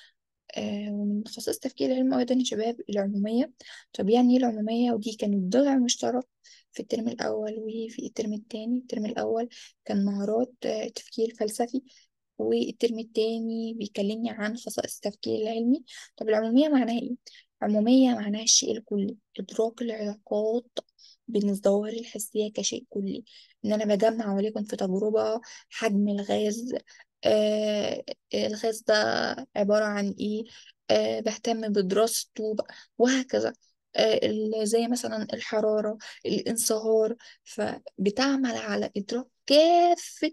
آه ومن خصائص التفكير العلمي أيضا يا شباب العمومية طب يعني إيه العمومية ودي كانت ضلع مشترك في الترم الأول وفي الترم الثاني الترم الأول كان مهارات آه، تفكير فلسفي والترم التاني بيكلمني عن خصائص التفكير العلمي طب العمومية معناها ايه؟ عمومية معناها الشيء الكلي إدراك العلاقات بين الظواهر الحسية كشيء كلي إن أنا بجمع وليكن في تجربة حجم الغاز آه الغاز ده عبارة عن إيه آه بهتم بدراسته بقى، وهكذا آه ال- زي مثلا الحرارة الانصهار فبتعمل على إدراك كافة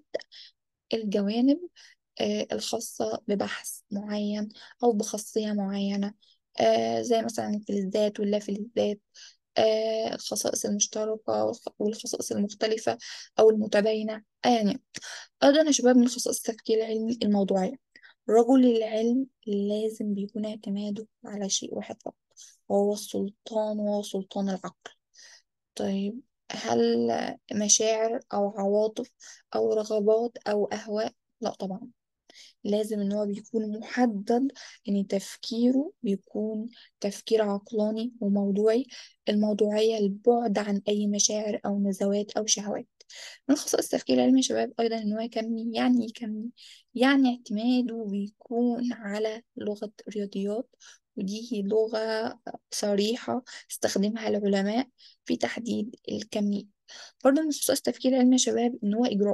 الجوانب آه، الخاصة ببحث معين أو بخاصية معينة آه، زي مثلا الفلزات واللافلزات آه، الخصائص المشتركة والخ- والخصائص المختلفة أو المتباينة يعني أيضا يا شباب من خصائص التفكير العلمي الموضوعية رجل العلم لازم بيكون اعتماده على شيء واحد فقط وهو السلطان وهو سلطان العقل طيب هل مشاعر أو عواطف أو رغبات أو أهواء؟ لا طبعا لازم ان هو بيكون محدد ان تفكيره بيكون تفكير عقلاني وموضوعي الموضوعية البعد عن اي مشاعر او نزوات او شهوات من خصائص التفكير العلمي يا شباب ايضا ان هو يكمي يعني يكمي يعني اعتماده بيكون على لغة الرياضيات ودي لغة صريحة استخدمها العلماء في تحديد الكمية برضه من خصائص التفكير العلمي يا شباب ان هو اجراء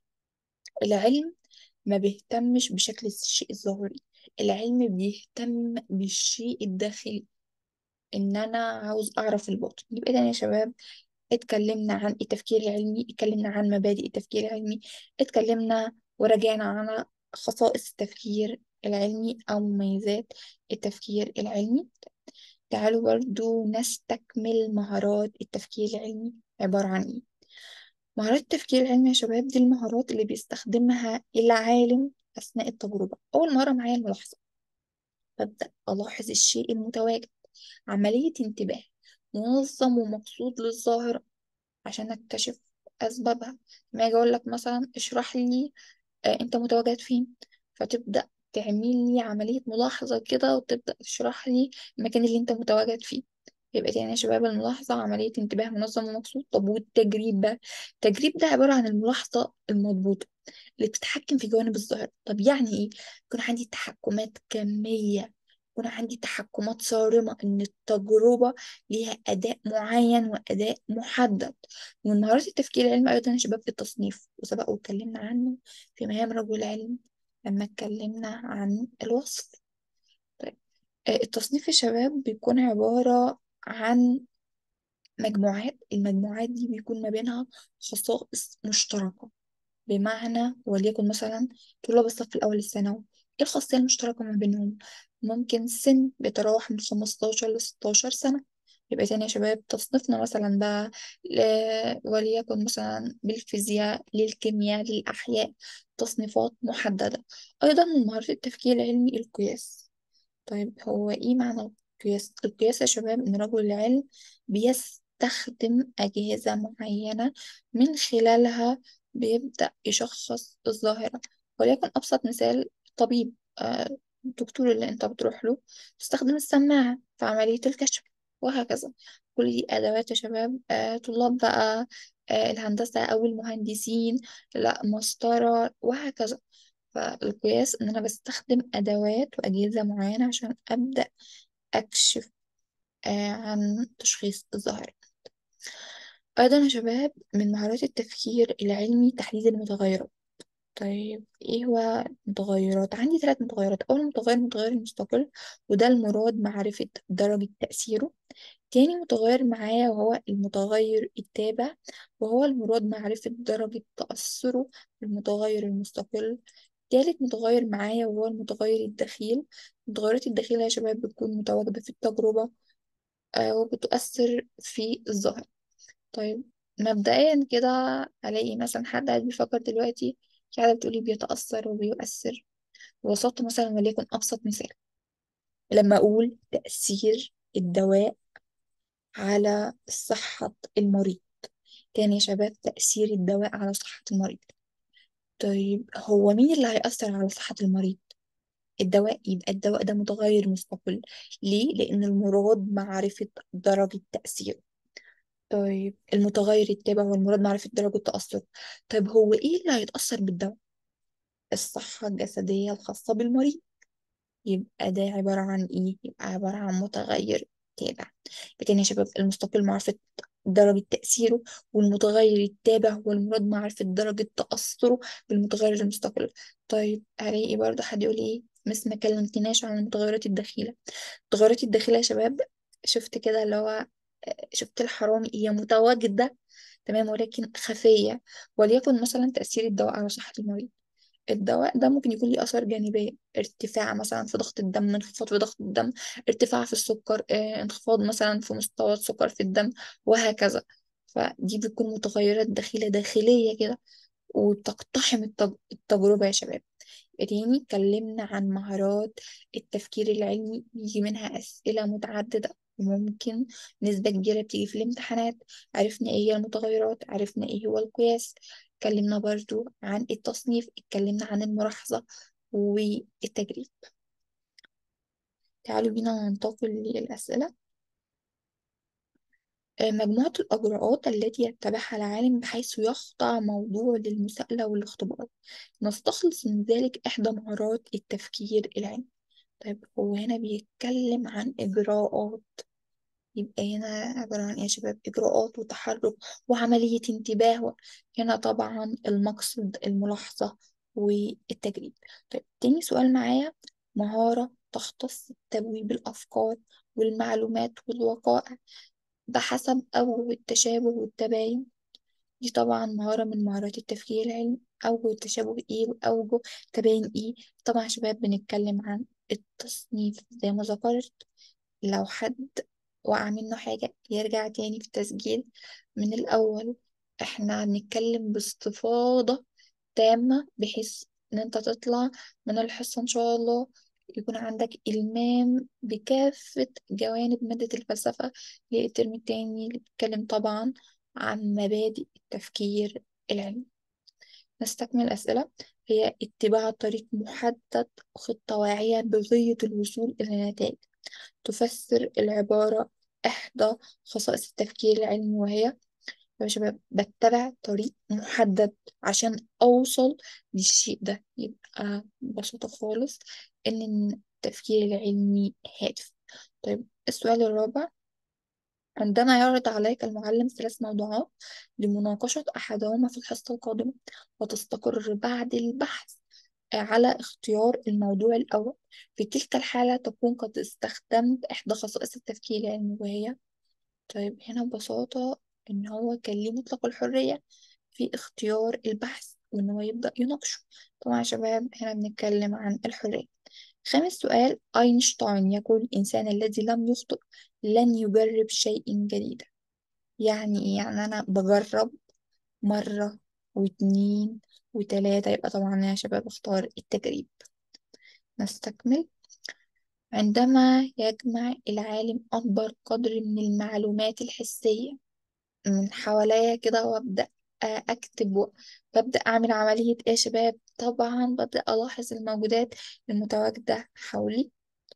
العلم ما بيهتمش بشكل الشيء الظاهري العلم بيهتم بالشيء الداخلي ان انا عاوز اعرف الباطن يبقى ده يا شباب اتكلمنا عن التفكير العلمي اتكلمنا عن مبادئ التفكير العلمي اتكلمنا وراجعنا على خصائص التفكير العلمي او مميزات التفكير العلمي تعالوا برضو نستكمل مهارات التفكير العلمي عبارة عن ايه مهارات التفكير العلمي يا شباب دي المهارات اللي بيستخدمها العالم أثناء التجربة أول مهارة معايا الملاحظة ببدأ ألاحظ الشيء المتواجد عملية انتباه منظم ومقصود للظاهرة عشان أكتشف أسبابها لما أجي أقول لك مثلا اشرح لي آه، أنت متواجد فين فتبدأ تعمل لي عملية ملاحظة كده وتبدأ تشرح لي المكان اللي أنت متواجد فيه يبقى تاني يا شباب الملاحظة عملية انتباه منظم ومقصود طب والتجريب بقى التجريب ده عبارة عن الملاحظة المضبوطة اللي بتتحكم في جوانب الظاهرة طب يعني ايه يكون عندي تحكمات كمية يكون عندي تحكمات صارمة ان التجربة ليها أداء معين وأداء محدد ومن مهارات التفكير العلمي أيضا يا شباب التصنيف وسبق واتكلمنا عنه في مهام رجل العلم لما اتكلمنا عن الوصف طيب آه، التصنيف يا شباب بيكون عبارة عن مجموعات المجموعات دي بيكون ما بينها خصائص مشتركة بمعنى وليكن مثلا طلاب الصف الأول الثانوي ايه الخاصية المشتركة ما بينهم ممكن سن بيتراوح من 15 ل 16 سنة يبقى تاني يا شباب تصنيفنا مثلا بقى ل- وليكن مثلا بالفيزياء للكيمياء للأحياء تصنيفات محددة أيضا من مهارات التفكير العلمي القياس طيب هو ايه معنى القياس القياس يا شباب ان رجل العلم بيستخدم أجهزة معينة من خلالها بيبدأ يشخص الظاهرة وليكن أبسط مثال طبيب آه، الدكتور اللي انت بتروح له تستخدم السماعة في عملية الكشف وهكذا كل دي أدوات يا شباب آه، طلاب بقى آه، الهندسة أو المهندسين لا مسطرة وهكذا فالقياس إن أنا بستخدم أدوات وأجهزة معينة عشان أبدأ أكشف آه، عن تشخيص الظاهرة أيضا يا شباب من مهارات التفكير العلمي تحديد المتغيرات طيب إيه هو المتغيرات؟ عندي ثلاث متغيرات أول متغير متغير المستقل وده المراد معرفة درجة تأثيره تاني متغير معايا وهو المتغير التابع وهو المراد معرفة درجة تأثره بالمتغير المستقل تالت متغير معايا وهو المتغير الدخيل المتغيرات الدخيلة يا شباب بتكون متواجدة في التجربة آه وبتؤثر في الظاهر طيب مبدئيا كده ألاقي مثلا حد قاعد بيفكر دلوقتي في حاجة بتقولي بيتأثر وبيؤثر وصلت مثلا وليكن أبسط مثال لما أقول تأثير الدواء على صحة المريض تاني يا شباب تأثير الدواء على صحة المريض طيب هو مين اللي هيأثر على صحة المريض؟ الدواء يبقى الدواء ده متغير مستقل ليه؟ لأن المراد معرفة درجة تأثيره طيب المتغير التابع والمراد معرفة درجة تأثره طيب هو إيه اللي هيتأثر بالدواء؟ الصحة الجسدية الخاصة بالمريض يبقى ده عبارة عن إيه؟ يبقى عبارة عن متغير تابع لكن يا شباب المستقل معرفة درجة تأثيره والمتغير التابع والمراد معرفة درجة تأثره بالمتغير المستقل طيب هلاقي برضه حد يقول ايه مس ما كلمتناش عن المتغيرات الداخلة التغيرات الداخلية يا شباب شفت كده اللي هو آه، شفت الحرامي هي متواجدة تمام ولكن خفية وليكن مثلا تأثير الدواء على صحة المريض الدواء ده ممكن يكون ليه آثار جانبية ارتفاع مثلا في ضغط الدم انخفاض في ضغط الدم ارتفاع في السكر اه انخفاض مثلا في مستوى السكر في الدم وهكذا فدي بتكون متغيرات داخلية داخلية كده وتقتحم التج- التجربة يا شباب تاني اتكلمنا عن مهارات التفكير العلمي بيجي منها أسئلة متعددة وممكن نسبة كبيرة بتيجي في الامتحانات عرفنا ايه هي المتغيرات عرفنا ايه هو القياس اتكلمنا برضو عن التصنيف اتكلمنا عن الملاحظة والتجريب تعالوا بينا ننتقل للأسئلة آه، مجموعة الإجراءات التي يتبعها العالم بحيث يخضع موضوع للمساءلة والاختبار نستخلص من ذلك إحدى مهارات التفكير العلمي طيب هو هنا بيتكلم عن إجراءات يبقى هنا عبارة عن إيه يا شباب إجراءات وتحرك وعملية انتباه هنا طبعا المقصد الملاحظة والتجريب طيب تاني سؤال معايا مهارة تختص بتبويب الأفكار والمعلومات والوقائع بحسب أوجه التشابه والتباين دي طبعا مهارة من مهارات التفكير العلمي أوجه التشابه إيه وأوجه تباين إيه طبعا يا شباب بنتكلم عن التصنيف زي ما ذكرت لو حد وقع منه حاجة يرجع تاني في التسجيل من الأول احنا هنتكلم باستفاضة تامة بحيث ان انت تطلع من الحصة ان شاء الله يكون عندك إلمام بكافة جوانب مادة الفلسفة للترم التاني اللي بيتكلم طبعا عن مبادئ التفكير العلمي نستكمل الأسئلة هي اتباع طريق محدد خطة واعية بغية الوصول إلى نتائج تفسر العبارة إحدى خصائص التفكير العلمي وهي يا شباب بتبع طريق محدد عشان أوصل للشيء ده يبقى ببساطة خالص إن التفكير العلمي هادف طيب السؤال الرابع عندما يعرض عليك المعلم ثلاث موضوعات لمناقشة أحدهما في الحصة القادمة وتستقر بعد البحث على اختيار الموضوع الأول في تلك الحالة تكون قد استخدمت إحدى خصائص التفكير العلمي وهي طيب هنا ببساطة إن هو كان ليه مطلق الحرية في اختيار البحث وإن هو يبدأ يناقشه طبعا يا شباب هنا بنتكلم عن الحرية خامس سؤال أينشتاين يقول الإنسان الذي لم يخطئ لن يجرب شيء جديدا يعني إيه؟ يعني أنا بجرب مرة واتنين وتلاتة يبقى طبعا يا شباب اختار التجريب نستكمل عندما يجمع العالم أكبر قدر من المعلومات الحسية من حواليا كده وأبدأ أكتب و- ببدأ أعمل عملية إيه يا شباب طبعا ببدأ ألاحظ الموجودات المتواجدة حولي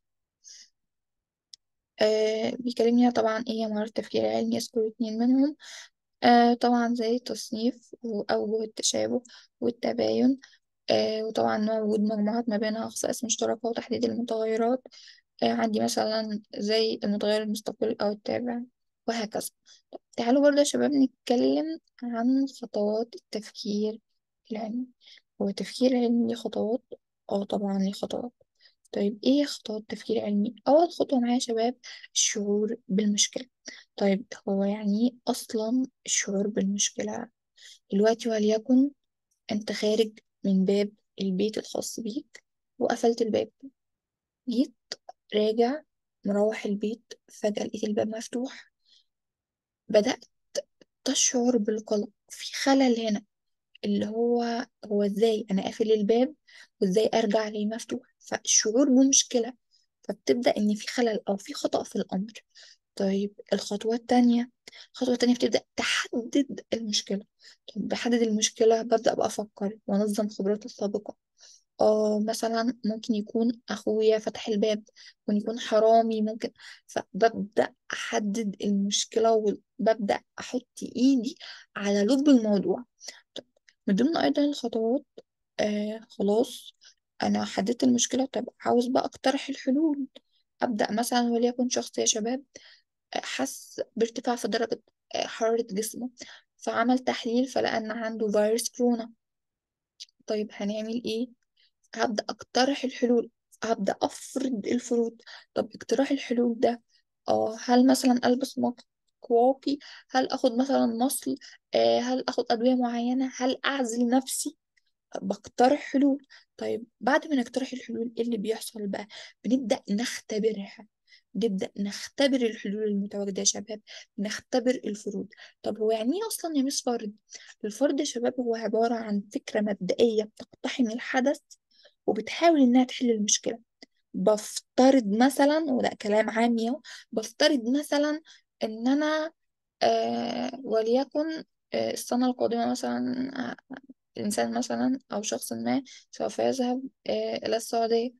آه بيكلمني طبعا إيه هي مهارة التفكير العلمي يذكر اتنين منهم آه طبعا زي التصنيف وأوجه التشابه والتباين آه وطبعا نوع وجود مجموعات ما بينها خصائص مشتركة وتحديد المتغيرات آه عندي مثلا زي المتغير المستقل أو التابع وهكذا طب تعالوا برضه يا شباب نتكلم عن خطوات التفكير العلمي هو التفكير العلمي ليه خطوات؟ اه طبعا ليه خطوات طيب ايه خطوات التفكير العلمي؟ أول خطوة معايا يا شباب الشعور بالمشكلة طيب هو يعني ايه أصلا الشعور بالمشكلة؟ دلوقتي وليكن أنت خارج من باب البيت الخاص بيك وقفلت الباب جيت راجع مروح البيت فجأة لقيت الباب مفتوح بدأت تشعر بالقلق في خلل هنا اللي هو هو ازاي انا قافل الباب وازاي ارجع ليه مفتوح فالشعور بمشكلة فبتبدأ ان في خلل او في خطأ في الامر طيب الخطوة التانية الخطوة التانية بتبدأ تحدد المشكلة طب بحدد المشكلة ببدأ بقى أفكر وأنظم خبراتي السابقة اه مثلا ممكن يكون اخويا فتح الباب ممكن يكون حرامي ممكن فببدأ احدد المشكلة وببدأ احط ايدي على لب الموضوع طب من ضمن ايضا الخطوات آه خلاص انا حددت المشكلة طب عاوز بقى اقترح الحلول ابدأ مثلا وليكن شخص يا شباب حس بارتفاع في درجة آه، حرارة جسمه فعمل تحليل فلقى إن عنده فيروس كورونا طيب هنعمل إيه؟ هبدأ أقترح الحلول هبدأ أفرض الفروض طب اقتراح الحلول ده اه هل مثلا ألبس مقواقي هل أخد مثلا مصل آه هل أخد أدوية معينة هل أعزل نفسي بقترح حلول طيب بعد ما نقترح الحلول ايه اللي بيحصل بقى بنبدأ نختبرها نبدأ نختبر الحلول المتواجدة يا شباب نختبر الفروض طب هو يعني ايه اصلا يا مس فرض الفرض يا شباب هو عبارة عن فكرة مبدئية بتقتحم الحدث وبتحاول انها تحل المشكلة بفترض مثلا وده كلام عام يو بفترض مثلا ان انا آه وليكن آه السنة القادمة مثلا آه، إنسان مثلا أو شخص ما سوف يذهب آه إلى السعودية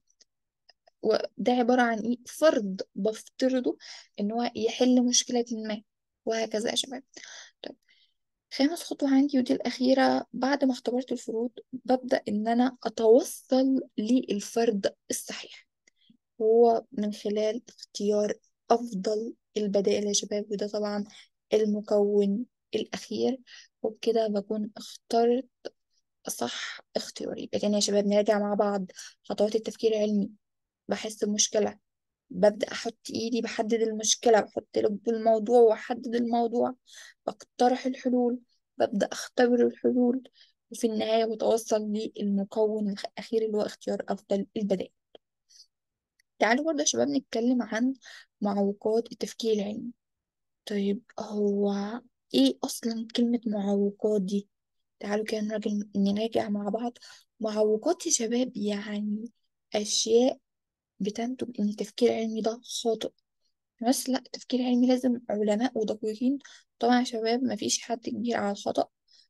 وده عبارة عن إيه فرض بفترضه إن هو يحل مشكلة ما وهكذا يا شباب طيب خامس خطوة عندي ودي الأخيرة بعد ما اختبرت الفروض ببدأ إن أنا أتوصل للفرد الصحيح هو من خلال اختيار أفضل البدائل يا شباب وده طبعا المكون الأخير وبكده بكون اخترت صح اختياري يبقى تاني يا شباب نراجع مع بعض خطوات التفكير العلمي بحس بمشكلة ببدأ أحط إيدي بحدد المشكلة بحط لب الموضوع وأحدد الموضوع بقترح الحلول ببدأ أختبر الحلول وفي النهاية بتوصل للمكون الأخير اللي هو اختيار أفضل البدائل تعالوا برضه يا شباب نتكلم عن معوقات التفكير العلمي طيب هو ايه اصلا كلمة معوقات دي تعالوا كده نراجع نراجع مع بعض معوقات يا شباب يعني اشياء بتنتج ان التفكير العلمي ده خاطئ بس لا التفكير العلمي لازم علماء ودقيقين طبعا يا شباب مفيش حد كبير على الخطأ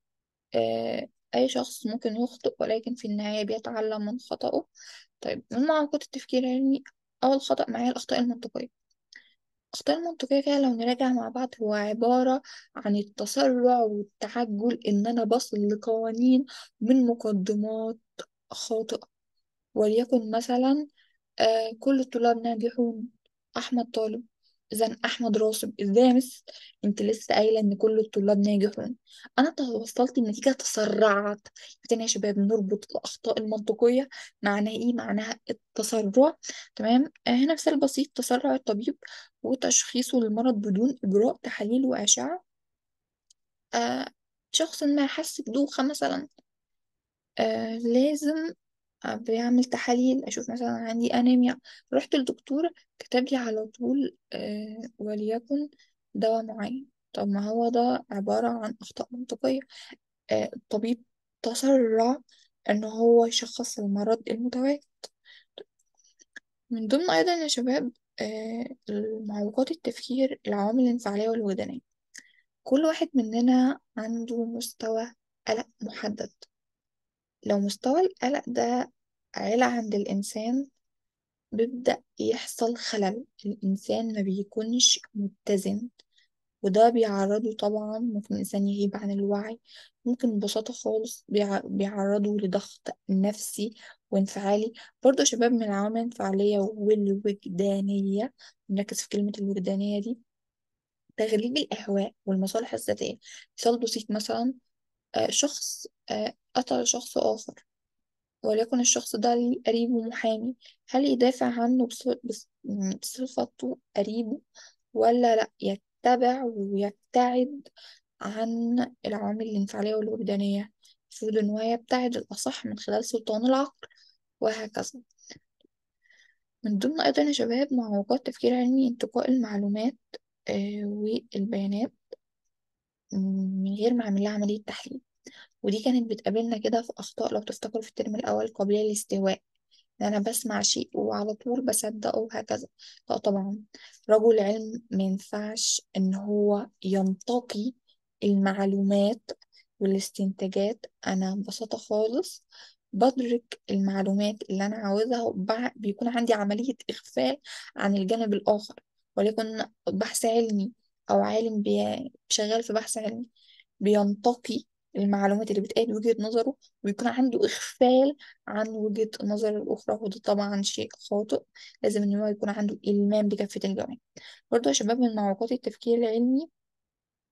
آه اي شخص ممكن يخطئ ولكن في النهاية بيتعلم من خطأه طيب من معوقات التفكير العلمي اول خطأ معايا الاخطاء المنطقية الأخطاء المنطقية كده لو نراجع مع بعض هو عبارة عن التسرع والتعجل إن أنا بصل لقوانين من مقدمات خاطئة وليكن مثلا آه كل الطلاب ناجحون أحمد طالب إذا أحمد راسب إزاي يا مس أنت لسه قايلة إن كل الطلاب ناجحون أنا توصلت النتيجة تسرعت تاني يا شباب نربط الأخطاء المنطقية معناها إيه معناها التسرع تمام آه هنا مثال بسيط تسرع الطبيب وتشخيصه للمرض بدون إجراء تحاليل وأشعة آه شخص ما حس بدوخة مثلا آه لازم بيعمل تحاليل اشوف مثلا عندي انيميا رحت للدكتور كتب لي على طول آه وليكن دواء معين طب ما هو ده عبارة عن أخطاء منطقية آه الطبيب تسرع إن هو يشخص المرض المتواجد من ضمن أيضا يا شباب آه معوقات التفكير العوامل الانفعالية والوجدانية كل واحد مننا عنده مستوى قلق محدد لو مستوى القلق ده عالي عند الإنسان بيبدأ يحصل خلل الإنسان ما بيكونش متزن وده بيعرضه طبعا ممكن الإنسان يغيب عن الوعي ممكن ببساطة خالص بيع- بيعرضه لضغط نفسي وانفعالي برضه يا شباب من العوامل الانفعالية والوجدانية نركز في كلمة الوجدانية دي تغليب الأهواء والمصالح الذاتية مثال بسيط مثلا آه، شخص آه، قتل شخص آخر وليكن الشخص ده ليه قريبه محامي هل يدافع عنه بص- بص- يعني بصفته قريبه ولا لأ يتبع ويبتعد عن العوامل الانفعالية والوجدانية المفروض إن هو يبتعد الأصح من خلال سلطان العقل وهكذا من ضمن أيضا يا شباب معوقات تفكير علمي انتقاء المعلومات آه، والبيانات من غير ما أعمل لها عملية تحليل ودي كانت بتقابلنا كده في أخطاء لو تفتكروا في الترم الأول قابلية للاستواء إن أنا بسمع شيء وعلى طول بصدقه وهكذا لا طبعا رجل علم ما ينفعش إن هو ينتقي المعلومات والاستنتاجات أنا ببساطة خالص بدرك المعلومات اللي أنا عاوزها وبع- بيكون عندي عملية إغفال عن الجانب الآخر وليكن بحث علمي أو عالم بي- شغال في بحث علمي بينتقي المعلومات اللي بتقال وجهة نظره ويكون عنده إغفال عن وجهة النظر الأخرى وده طبعا شيء خاطئ لازم إن هو يكون عنده إلمام بكافة الجوانب برضه يا شباب من معوقات التفكير العلمي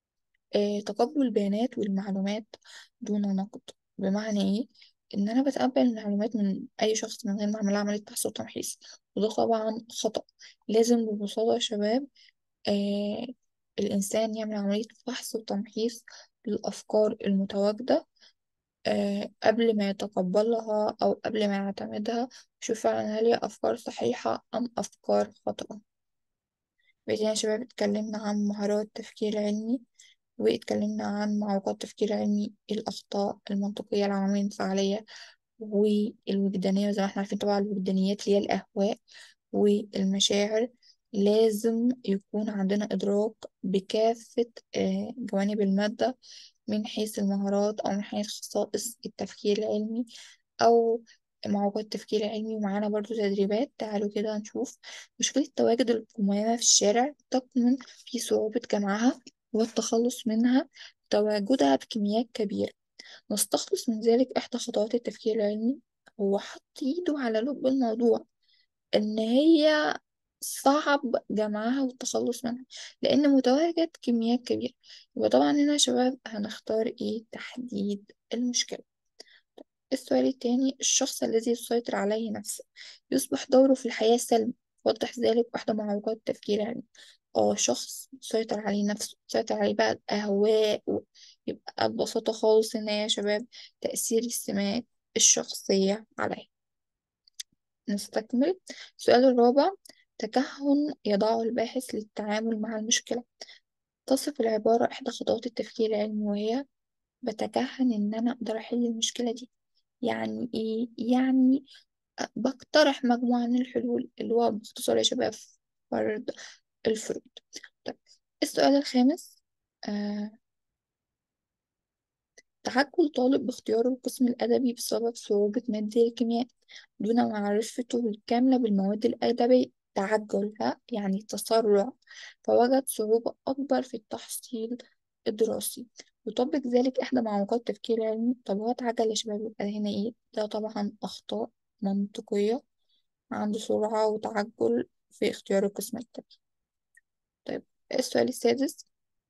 آه، تقبل البيانات والمعلومات دون نقد بمعنى ايه ان انا بتقبل المعلومات من اي شخص من غير ما اعمل عمليه تحصيل وتمحيص وده طبعا خطأ لازم ببساطه يا شباب آه الانسان يعمل عمليه فحص وتمحيص للافكار المتواجده آه قبل ما يتقبلها او قبل ما يعتمدها يشوف فعلا هل هي افكار صحيحه ام افكار خاطئه بقينا يا شباب اتكلمنا عن مهارات التفكير العلمي واتكلمنا عن معوقات التفكير العلمي الأخطاء المنطقية العوامل الفعالية والوجدانية وزي ما احنا عارفين طبعا الوجدانيات اللي هي الأهواء والمشاعر لازم يكون عندنا إدراك بكافة آه، جوانب المادة من حيث المهارات أو من حيث خصائص التفكير العلمي أو معوقات التفكير العلمي ومعانا برضو تدريبات تعالوا كده نشوف مشكلة تواجد القمامة في الشارع تكمن في صعوبة جمعها والتخلص منها تواجدها بكميات كبيرة نستخلص من ذلك إحدى خطوات التفكير العلمي هو حط إيده على لب الموضوع إن هي صعب جمعها والتخلص منها لأن متواجد كميات كبيرة يبقى طبعا هنا يا شباب هنختار إيه تحديد المشكلة السؤال التاني الشخص الذي يسيطر عليه نفسه يصبح دوره في الحياة سلبي وضح ذلك واحدة معوقات التفكير العلمي اه شخص يسيطر عليه نفسه يسيطر عليه بقى الأهواء و- يبقى ببساطة خالص إن هي يا شباب تأثير السمات الشخصية عليه نستكمل السؤال الرابع تكهن يضعه الباحث للتعامل مع المشكلة تصف العبارة إحدى خطوات التفكير العلمي وهي بتكهن إن أنا أقدر أحل المشكلة دي يعني إيه؟ يعني بقترح مجموعة من الحلول اللي هو باختصار يا شباب فرض الفروض طيب السؤال الخامس آه تعجل طالب باختيار القسم الأدبي بسبب صعوبة مادة الكيمياء دون معرفته الكاملة بالمواد الأدبية تعجل ها يعني تسرع فوجد صعوبة أكبر في التحصيل الدراسي يطبق ذلك إحدى معوقات التفكير العلمي طب هو اتعجل يا شباب يبقى هنا إيه ده طبعا أخطاء منطقية عنده سرعة وتعجل في اختيار القسم الأدبي طيب السؤال السادس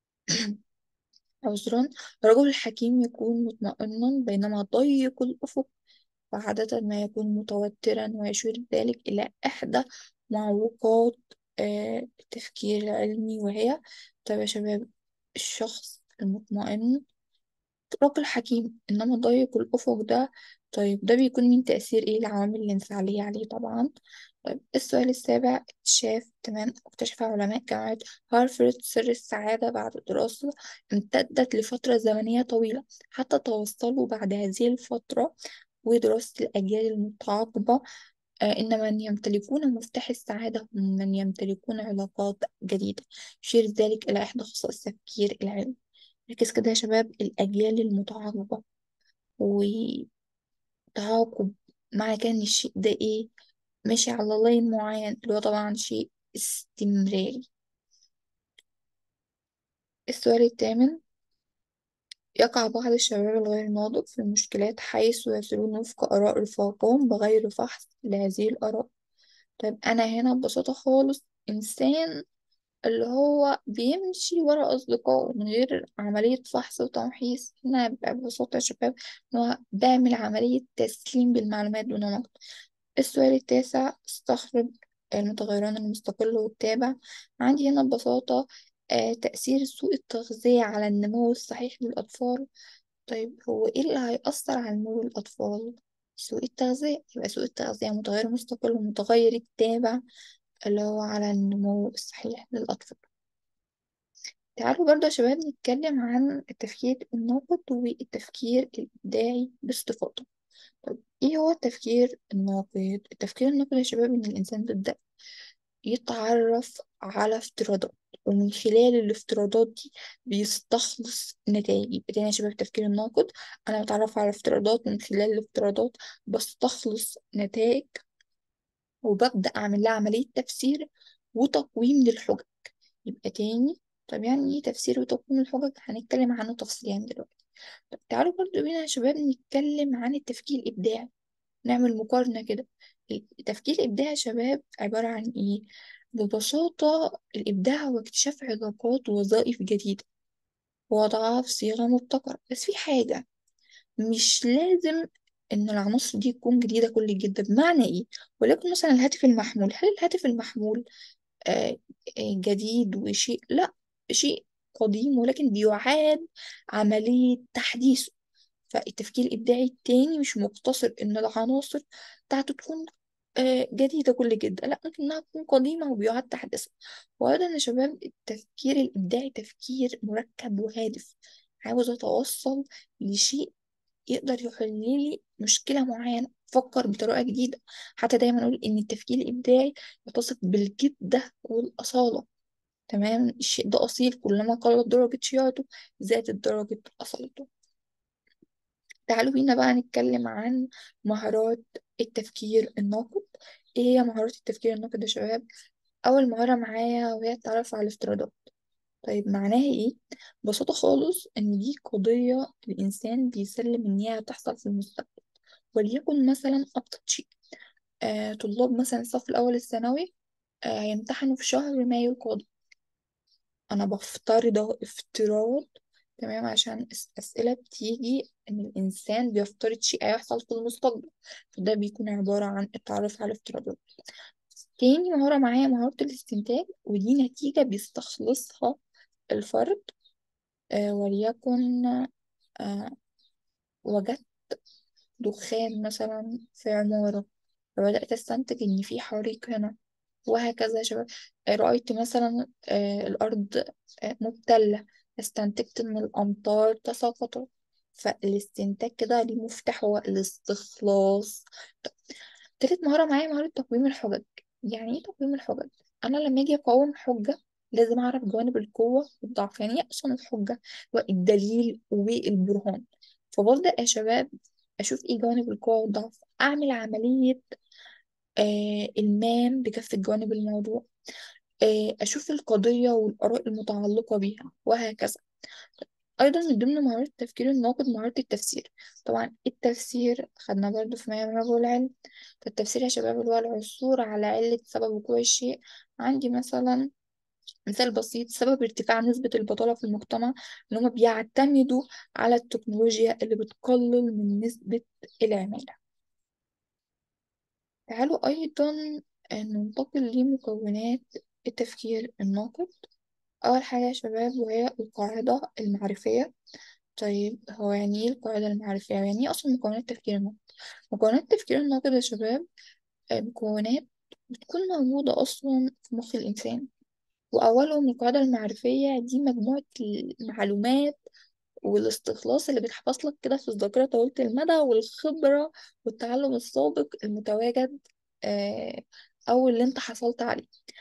عذرا رجل الحكيم يكون مطمئنا بينما ضيق الأفق وعادة ما يكون متوترا ويشير ذلك إلى إحدى معوقات آه، التفكير العلمي وهي طيب يا شباب الشخص المطمئن رجل حكيم إنما ضيق الأفق ده طيب ده بيكون من تأثير إيه العوامل الانفعالية عليه طبعا طيب السؤال السابع اكتشاف تمام اكتشف علماء جامعة هارفارد سر السعادة بعد دراسة امتدت لفترة زمنية طويلة حتى توصلوا بعد هذه الفترة ودراسة الأجيال المتعاقبة آه، إن من يمتلكون مفتاح السعادة هم من يمتلكون علاقات جديدة يشير ذلك إلى إحدى خصائص التفكير العلمي ركز كده يا شباب الأجيال المتعاقبة وتعاقب معنى كان الشيء ده إيه ماشي على لاين معين اللي هو طبعا شيء استمراري السؤال الثامن يقع بعض الشباب الغير ناضج في المشكلات حيث يصلون وفق آراء رفاقهم بغير فحص لهذه الآراء طيب أنا هنا ببساطة خالص إنسان اللي هو بيمشي ورا أصدقائه من غير عملية فحص وتمحيص هنا بيبقى ببساطة يا شباب إن هو بعمل عملية تسليم بالمعلومات دون نقد السؤال التاسع استخرج المتغيران المستقل والتابع عندي هنا ببساطة آه تأثير سوء التغذية على النمو الصحيح للأطفال طيب هو إيه اللي هيأثر على نمو الأطفال؟ سوء التغذية يبقى سوء التغذية متغير مستقل ومتغير التابع اللي هو على النمو الصحيح للأطفال تعالوا برضه يا شباب نتكلم عن التفكير الناقد والتفكير الإبداعي باستفاضة طب إيه هو التفكير الناقد؟ التفكير الناقد يا شباب إن الإنسان بيبدأ يتعرف على افتراضات ومن خلال الافتراضات دي بيستخلص نتائج يبقى تاني يا شباب التفكير الناقد أنا بتعرف على افتراضات ومن خلال الافتراضات بستخلص نتائج وببدأ أعمل لها عملية تفسير وتقويم للحجج يبقى تاني طب يعني ايه تفسير وتقويم الحجج هنتكلم عنه تفصيليا دلوقتي طب تعالوا برضو بينا يا شباب نتكلم عن التفكير الإبداعي نعمل مقارنة كده التفكير الإبداعي يا شباب عبارة عن ايه ببساطة الإبداع هو اكتشاف علاقات ووظائف جديدة ووضعها في صيغة مبتكرة بس في حاجة مش لازم إن العناصر دي تكون جديدة كل جديد بمعنى إيه؟ ولكن مثلا الهاتف المحمول هل الهاتف المحمول آه، آه، جديد وشيء لا شيء قديم ولكن بيعاد عملية تحديثه فالتفكير الإبداعي التاني مش مقتصر إن العناصر بتاعته تكون آه، جديدة كل جدة لا ممكن إنها تكون قديمة وبيعاد تحديثها وأيضا يا شباب التفكير الإبداعي تفكير مركب وهادف عاوز أتوصل لشيء يقدر يحل لي مشكلة معينة فكر بطريقة جديدة حتى دايما أقول إن التفكير الإبداعي يتصف بالجدة والأصالة تمام الشيء ده أصيل كلما قلت درجة شياعته زادت درجة أصالته تعالوا بينا بقى نتكلم عن مهارات التفكير الناقد ايه هي مهارات التفكير الناقد يا شباب أول مهارة معايا وهي التعرف على الافتراضات طيب معناها ايه؟ ببساطة خالص إن دي قضية الإنسان بيسلم إن هي هتحصل في المستقبل وليكن مثلا أبسط شيء آه طلاب مثلا الصف الأول الثانوي آه هيمتحنوا في شهر مايو القادم أنا بفترض أهو افتراض تمام عشان الس- أسئلة بتيجي إن الإنسان بيفترض شيء هيحصل في المستقبل فده بيكون عبارة عن التعرف على الافتراضات تاني مهارة معايا مهارة الاستنتاج ودي نتيجة بيستخلصها الفرد آه وليكن آه وجدت دخان مثلا في عمارة فبدأت أستنتج إن في حريق هنا وهكذا يا شباب آه، رأيت مثلا آه، الأرض آه، مبتلة استنتجت إن الأمطار تساقطت فالاستنتاج كده ليه مفتاح هو الاستخلاص تالت مهارة معايا مهارة تقويم الحجج يعني ايه تقويم الحجج؟ أنا لما أجي أقوم حجة لازم أعرف جوانب القوة والضعف يعني ايه أصلا الحجة والدليل والبرهان فببدأ يا شباب أشوف ايه جوانب القوة والضعف أعمل عملية آه المام بكافة جوانب الموضوع آه أشوف القضية والآراء المتعلقة بيها وهكذا أيضا من ضمن مهارات التفكير الناقد مهارة التفسير طبعا التفسير خدنا برضو في معيار رجل العلم فالتفسير يا شباب اللي هو العثور على علة سبب وقوع الشيء عندي مثلا مثال بسيط سبب ارتفاع نسبة البطالة في المجتمع إن هما بيعتمدوا على التكنولوجيا اللي بتقلل من نسبة العمالة تعالوا أيضا ننتقل لمكونات التفكير الناقد أول حاجة يا شباب وهي القاعدة المعرفية طيب هو يعني ايه القاعدة المعرفية يعني ايه أصلا مكونات التفكير الناقد مكونات التفكير الناقد يا شباب آه، مكونات بتكون موجودة أصلا في مخ الإنسان وأولهم القاعدة المعرفية دي مجموعة المعلومات والاستخلاص اللي بيتحفظ لك كده في الذاكرة طويلة المدى والخبرة والتعلم السابق المتواجد آه، أو اللي أنت حصلت عليه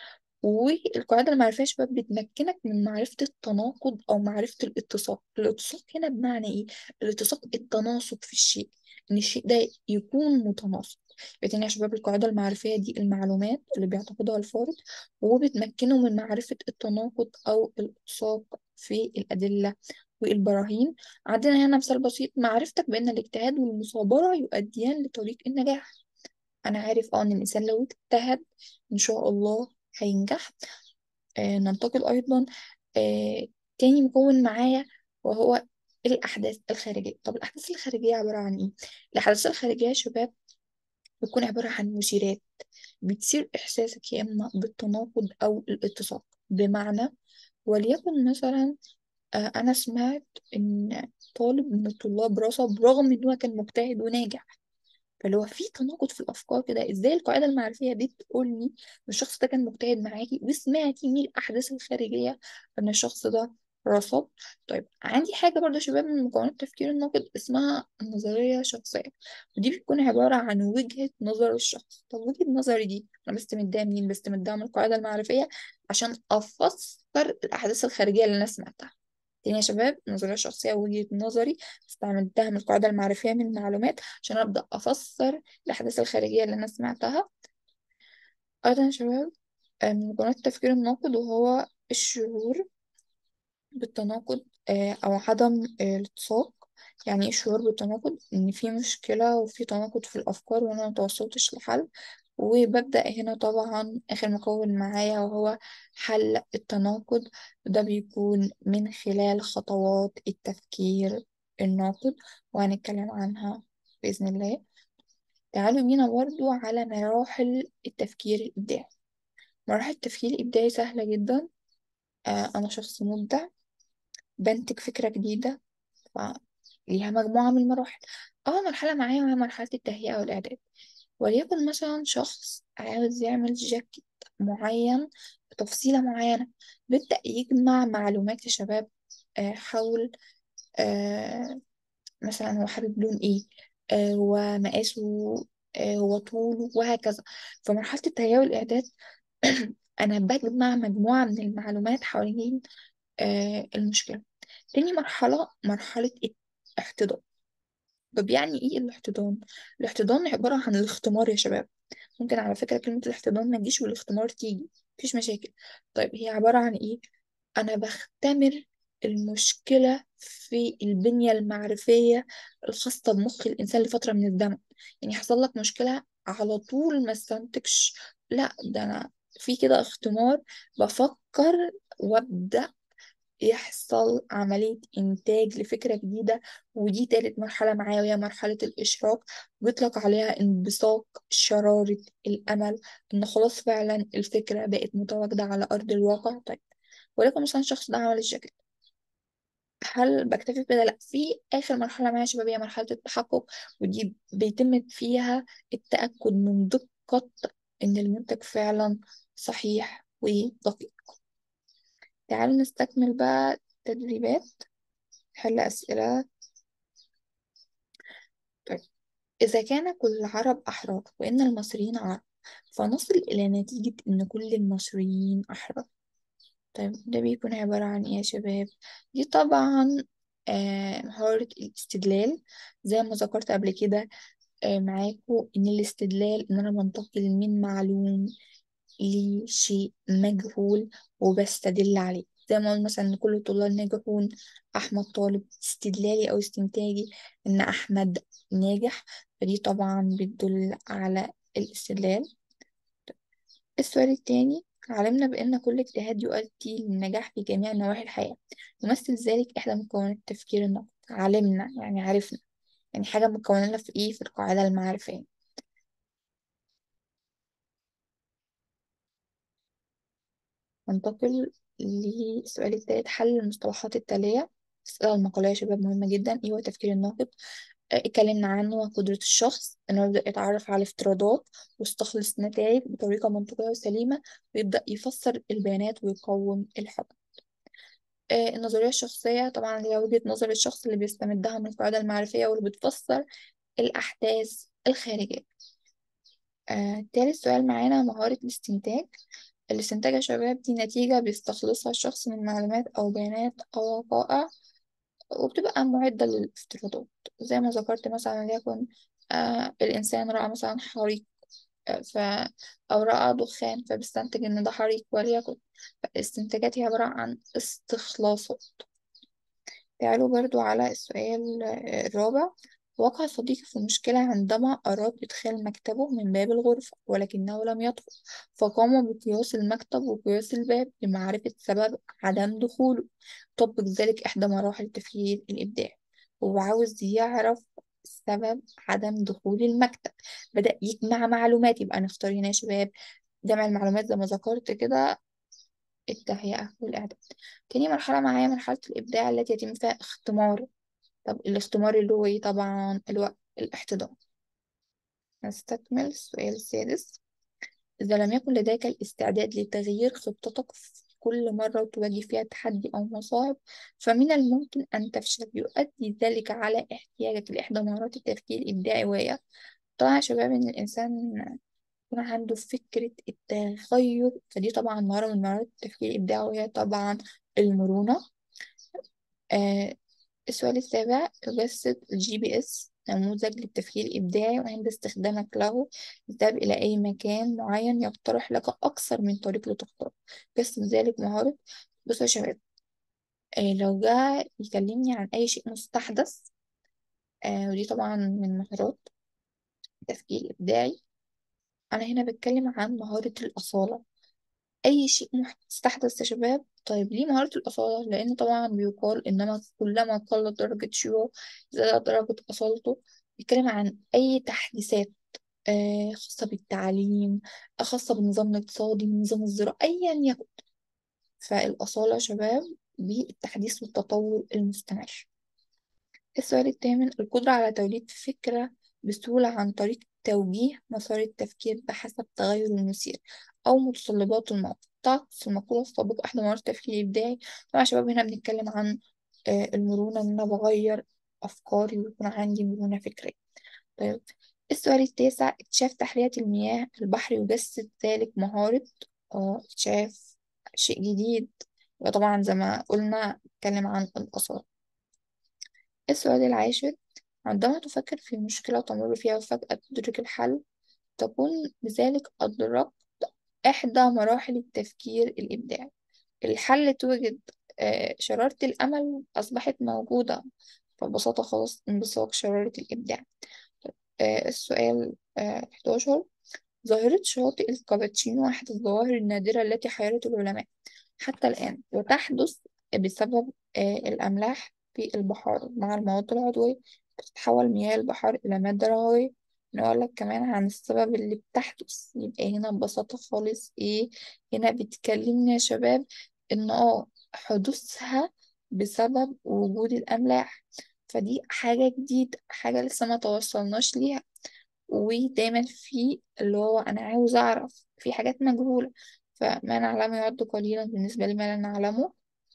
والقاعدة المعرفية يا شباب بتمكنك من معرفة التناقض أو معرفة الاتساق الاتساق هنا بمعنى إيه؟ الاتساق التناسق في الشيء إن الشيء ده يكون متناسق بتاني يا شباب القاعدة المعرفية دي المعلومات اللي بيعتقدها الفرد وبتمكنه من معرفة التناقض أو الاتساق في الأدلة والبراهين عندنا هنا مثال بسيط معرفتك بأن الاجتهاد والمثابرة يؤديان لطريق النجاح أنا عارف أه إن الإنسان لو اجتهد إن شاء الله هينجح آه ننتقل أيضا آه تاني مكون معايا وهو الأحداث الخارجية طب الأحداث الخارجية عبارة عن إيه؟ الأحداث الخارجية يا شباب بتكون عبارة عن مثيرات بتثير إحساسك يا إما بالتناقض أو الاتساق بمعنى وليكن مثلا آه أنا سمعت إن طالب من الطلاب رسب رغم إن هو كان مجتهد وناجح فاللي هو في تناقض في الافكار كده ازاي القاعده المعرفيه دي تقول لي ان الشخص ده كان مجتهد معاكي وسمعتي من الاحداث الخارجيه ان الشخص ده رفض طيب عندي حاجه برضه يا شباب من مكونات التفكير الناقد اسمها النظريه الشخصيه ودي بتكون عباره عن وجهه نظر الشخص طب وجهه نظري دي انا بستمدها منين بستمدها من القاعده المعرفيه عشان افسر الاحداث الخارجيه اللي انا سمعتها تاني يا شباب نظرية شخصية وجهة نظري استعملتها من القاعدة المعرفية من المعلومات عشان أبدأ أفسر الأحداث الخارجية اللي أنا سمعتها أيضا يا شباب آه، من مكونات التفكير الناقد وهو الشعور بالتناقض آه، أو عدم آه، الاتساق يعني ايه الشعور بالتناقض إن في مشكلة وفي تناقض في الأفكار وأنا متوصلتش لحل وببدأ هنا طبعا آخر مكون معايا وهو حل التناقض ده بيكون من خلال خطوات التفكير الناقد وهنتكلم عنها بإذن الله تعالوا بينا برضو على مراحل التفكير الإبداعي مراحل التفكير الإبداعي سهلة جدا آه أنا شخص مبدع بنتج فكرة جديدة فليها مجموعة من المراحل أول مرحلة معايا وهي مرحلة التهيئة والإعداد وليكن مثلا شخص عاوز يعمل جاكيت معين بتفصيلة معينة بيبدأ يجمع معلومات يا شباب آه، حول آه، مثلا هو حابب لون ايه آه، هو مقاسه آه، هو طوله وهكذا فمرحلة التهيئة والإعداد أنا بجمع مجموعة من المعلومات حوالين آه، المشكلة تاني مرحلة مرحلة الاحتضان طب يعني ايه الاحتضان؟ الاحتضان عبارة عن الاختمار يا شباب ممكن على فكرة كلمة الاحتضان ما تجيش والاختمار تيجي مفيش مشاكل طيب هي عبارة عن ايه؟ أنا بختمر المشكلة في البنية المعرفية الخاصة بمخ الإنسان لفترة من الزمن يعني حصل لك مشكلة على طول ما استنتجش لا ده أنا في كده اختمار بفكر وابدأ يحصل عملية إنتاج لفكرة جديدة ودي تالت مرحلة معايا وهي مرحلة الإشراق بيطلق عليها انبثاق شرارة الأمل إن خلاص فعلا الفكرة بقت متواجدة على أرض الواقع طيب ولكن مثلا الشخص ده عمل الجاكيت هل بكتفي بكده؟ لأ في آخر مرحلة معايا يا شباب هي مرحلة التحقق ودي بيتم فيها التأكد من دقة إن المنتج فعلا صحيح ودقيق تعالوا نستكمل بقى تدريبات حل أسئلة طيب إذا كان كل العرب أحرار وإن المصريين عرب فنصل إلى نتيجة إن كل المصريين أحرار طيب ده بيكون عبارة عن إيه يا شباب؟ دي طبعا آه، مهارة الاستدلال زي ما ذكرت قبل كده آه، معاكم إن الاستدلال إن أنا بنتقل من معلوم لشيء مجهول وبستدل عليه زي ما قلنا مثلا إن كل الطلاب ناجحون أحمد طالب استدلالي أو استنتاجي إن أحمد ناجح فدي طبعا بتدل على الاستدلال السؤال التاني علمنا بأن كل اجتهاد يؤدي للنجاح في جميع نواحي الحياة يمثل ذلك إحدى مكونات التفكير النقدي علمنا يعني عرفنا يعني حاجة مكونة لنا في إيه في القاعدة المعرفية ننتقل للسؤال الثالث حل المصطلحات التالية الأسئلة المقالية يا شباب مهمة جدا إيه هو التفكير الناقد آه، اتكلمنا عنه وقدرة الشخص إنه يبدأ يتعرف على الافتراضات ويستخلص نتائج بطريقة منطقية وسليمة ويبدأ يفسر البيانات ويقوم الحكم آه، النظرية الشخصية طبعا هي وجهة نظر الشخص اللي بيستمدها من القاعدة المعرفية واللي بتفسر الأحداث الخارجية آه، تالت سؤال معانا مهارة الاستنتاج الاستنتاج يا شباب دي نتيجة بيستخلصها الشخص من معلومات أو بيانات أو وقائع وبتبقى معدة للافتراضات زي ما ذكرت مثلا وليكن آه الإنسان رأى مثلا حريق آه، ف أو رأى دخان فبيستنتج إن ده حريق وليكن فالاستنتاجات هي عبارة عن استخلاصات تعالوا برضو على السؤال آه، الرابع وقع صديقي في مشكلة عندما أراد إدخال مكتبه من باب الغرفة ولكنه لم يدخل فقام بقياس المكتب وقياس الباب لمعرفة سبب عدم دخوله طبق ذلك إحدى مراحل التفكير الإبداعي هو عاوز يعرف سبب عدم دخول المكتب بدأ يجمع معلومات يبقى نختار هنا يا شباب جمع المعلومات زي ما ذكرت كده التهيئة والإعداد تاني مرحلة معايا مرحلة الإبداع التي يتم فيها اختمار طب الاختمار اللي هو ايه طبعا الوقت الاحتضان نستكمل السؤال السادس إذا لم يكن لديك الاستعداد لتغيير خطتك في كل مرة تواجه فيها تحدي أو مصاعب فمن الممكن أن تفشل يؤدي ذلك على احتياجك لإحدى مهارات التفكير الإبداعي وهي طبعا يا شباب إن الإنسان يكون عنده فكرة التغير فدي طبعا مهارة من مهارات التفكير الإبداعي وهي طبعا المرونة آه السؤال السابع يجسد الجي بي اس نموذج للتفكير الإبداعي وعند استخدامك له اذهب إلى أي مكان معين يقترح لك أكثر من طريق لتختار جسد ذلك مهارة بصوا يا شباب آه لو جاء يكلمني عن أي شيء مستحدث آه ودي طبعا من مهارات التفكير الإبداعي أنا هنا بتكلم عن مهارة الأصالة أي شيء محدث تحدث يا شباب طيب ليه مهارة الأصالة؟ لأن طبعا بيقال إنما كلما قلت درجة شيوعه زادت درجة أصالته بيتكلم عن أي تحديثات آه، خاصة بالتعليم خاصة بالنظام الاقتصادي النظام الزراعي أيا يكن فالأصالة يا شباب بالتحديث والتطور المستمر السؤال الثامن القدرة على توليد فكرة بسهولة عن طريق توجيه مسار التفكير بحسب تغير المثير أو متطلبات الموقف تعكس المقولة السابقة إحدى مهارات التفكير الإبداعي طبعا يا شباب هنا بنتكلم عن آه، المرونة إن أنا بغير أفكاري ويكون عندي مرونة فكرية طيب السؤال التاسع اكتشاف تحلية المياه البحر يجسد ذلك مهارة آه، اكتشاف شيء جديد وطبعا زي ما قلنا نتكلم عن الآثار السؤال العاشر عندما تفكر في مشكلة تمر فيها وفجأة تدرك الحل تكون بذلك أدركت إحدى مراحل التفكير الإبداعي الحل توجد آه، شرارة الأمل أصبحت موجودة فببساطة خلاص انبثاق شرارة الإبداع آه، السؤال آه، 11 ظاهرة شاطئ الكابتشينو أحد الظواهر النادرة التي حيرت العلماء حتى الآن وتحدث بسبب آه، الأملاح في البحار مع المواد العضوية بتتحول مياه البحار إلى مادة رغوية نقول لك كمان عن السبب اللي بتحدث يبقى هنا ببساطة خالص إيه هنا بتكلمني يا شباب إن اه حدوثها بسبب وجود الأملاح فدي حاجة جديدة حاجة لسه ما توصلناش ليها ودايما في اللي هو أنا عاوز أعرف في حاجات مجهولة فما نعلمه يعد قليلا بالنسبة لما لا نعلمه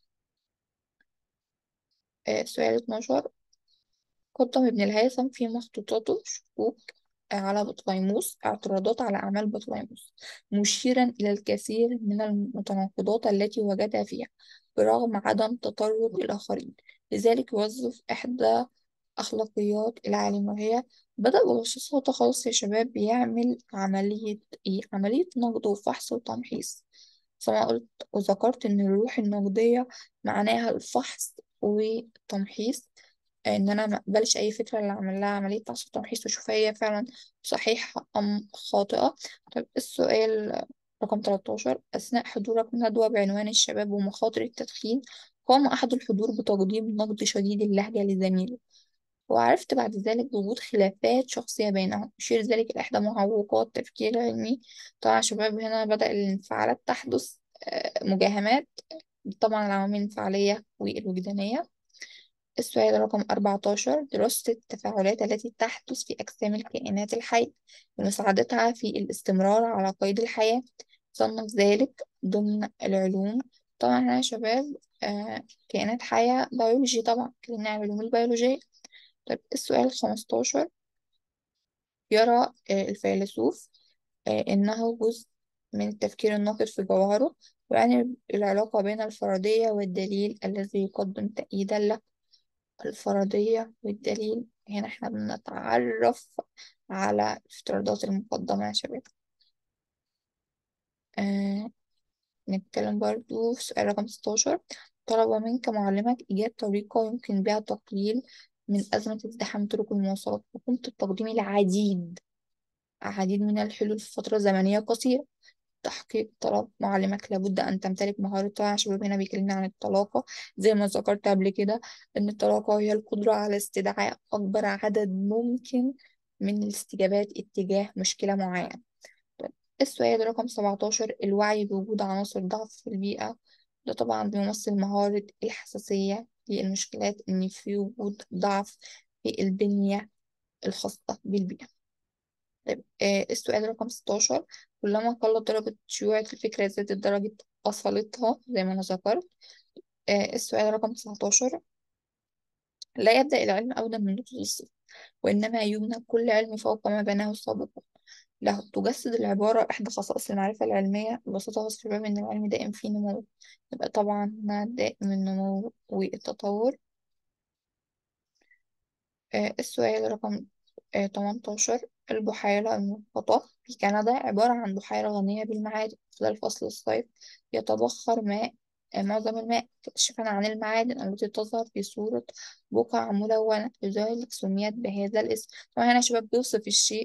آه، سؤال 12 قدم ابن الهيثم في مخطوطاته شكوك على بطليموس اعتراضات على أعمال بطليموس مشيرا إلى الكثير من المتناقضات التي وجدها فيها برغم عدم تطرق الآخرين لذلك يوظف إحدى أخلاقيات العالم وهي بدأ ببساطة خالص يا شباب بيعمل عملية إيه؟ عملية نقد وفحص وتمحيص زي ما قلت وذكرت إن الروح النقدية معناها الفحص والتمحيص ان انا ما اقبلش اي فكره اللي اعمل لها عمليه فحص وتمحيص واشوف هي فعلا صحيحه ام خاطئه طيب السؤال رقم 13 اثناء حضورك ندوه بعنوان الشباب ومخاطر التدخين قام احد الحضور بتقديم نقد شديد اللهجه لزميله وعرفت بعد ذلك بوجود خلافات شخصية بينهم يشير ذلك إلى إحدى معوقات التفكير العلمي طبعا يا شباب هنا بدأ الانفعالات تحدث آه، مجاهمات طبعا العوامل الانفعالية والوجدانية السؤال رقم 14 دراسة التفاعلات التي تحدث في أجسام الكائنات الحية ومساعدتها في الاستمرار على قيد الحياة صنف ذلك ضمن العلوم طبعا هنا يا شباب آه كائنات حية بيولوجي طبعا اتكلمنا عن العلوم البيولوجية طيب السؤال 15 يرى آه الفيلسوف آه إنه جزء من التفكير الناقد في جوهره ويعني العلاقة بين الفرضية والدليل الذي يقدم تأييدا له الفرضية والدليل هنا احنا بنتعرف على الافتراضات المقدمة يا شباب آه نتكلم برضو في سؤال رقم 16 طلب منك معلمك إيجاد طريقة يمكن بها تقليل من أزمة ازدحام طرق المواصلات وقمت بتقديم العديد العديد من الحلول في فترة زمنية قصيرة تحقيق طلب معلمك لابد أن تمتلك مهارة عشان هنا بيكلمنا عن الطلاقة زي ما ذكرت قبل كده إن الطلاقة هي القدرة على استدعاء أكبر عدد ممكن من الاستجابات اتجاه مشكلة معينة طيب السؤال رقم 17 الوعي بوجود عناصر ضعف في البيئة ده طبعا بيمثل مهارة الحساسية للمشكلات إن في وجود ضعف في البنية الخاصة بالبيئة طيب آه السؤال رقم 16 كلما قلت درجة شيوعية الفكرة زادت درجة أصالتها زي ما أنا ذكرت آه السؤال رقم 19 لا يبدأ العلم أبدا من نقطة الصفر وإنما يبنى كل علم فوق ما بناه السابقون له تجسد العبارة إحدى خصائص المعرفة العلمية ببساطة الشباب إن العلم دائم فيه نمو يبقى طبعا دائم النمو والتطور آه السؤال رقم آه 18 البحيرة المحيطة في كندا عبارة عن بحيرة غنية بالمعادن خلال فصل الصيف يتبخر ماء آه معظم الماء كشفا عن المعادن التي تظهر في صورة بقع ملونة لذلك سميت بهذا الاسم طبعا هنا شباب بيوصف الشيء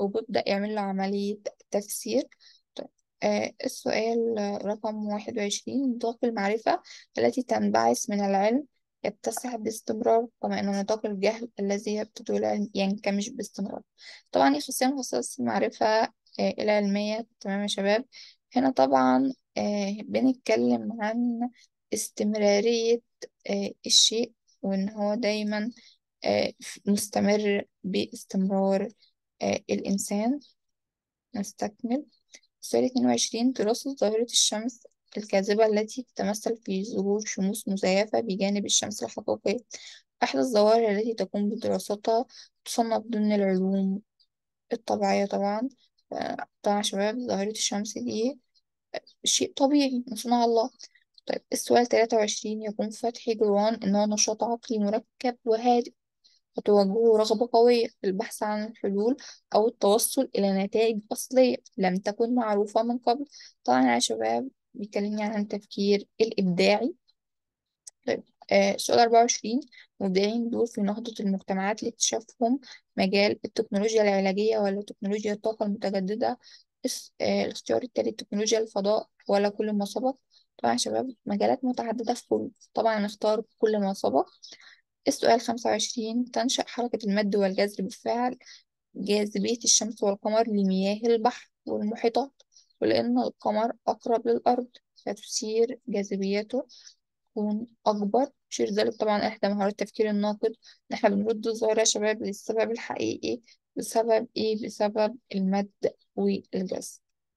وبيبدأ يعمل له عملية تفسير طيب آه السؤال رقم واحد وعشرين نطاق المعرفة التي تنبعث من العلم يتسع باستمرار كما أن نطاق الجهل الذي يبتدئ العلم ينكمش باستمرار طبعا يخصنا خصائص المعرفة آه العلمية تمام يا شباب هنا طبعا آه بنتكلم عن استمرارية آه الشيء وإن هو دايما آه مستمر باستمرار آه الإنسان نستكمل سؤال 22 دراسة ظاهرة الشمس الكاذبة التي تتمثل في ظهور شموس مزيفة بجانب الشمس الحقيقية إحدى الظواهر التي تقوم بدراستها تصنف ضمن العلوم الطبيعية طبعا طبعا يا شباب ظاهرة الشمس دي شيء طبيعي من صنع الله طيب السؤال 23 يقوم فتحي جوان إنه نشاط عقلي مركب وهادئ وتوجهه رغبة قوية في البحث عن الحلول أو التوصل إلى نتائج أصلية لم تكن معروفة من قبل طبعا يا شباب بيكلمني عن التفكير الإبداعي طيب آه سؤال 24 مبدعين دور في نهضة المجتمعات لاكتشافهم مجال التكنولوجيا العلاجية ولا تكنولوجيا الطاقة المتجددة آه الاختيار التالي تكنولوجيا الفضاء ولا كل ما سبق طبعا يا شباب مجالات متعددة في كل طبعا نختار كل ما سبق السؤال خمسة وعشرين تنشأ حركة المد والجزر بفعل جاذبية الشمس والقمر لمياه البحر والمحيطات ولأن القمر أقرب للأرض فتثير جاذبيته تكون أكبر شير ذلك طبعا إحدى مهارات التفكير الناقد إن إحنا بنرد الظاهرة يا شباب للسبب الحقيقي بسبب إيه؟ بسبب المد والجزر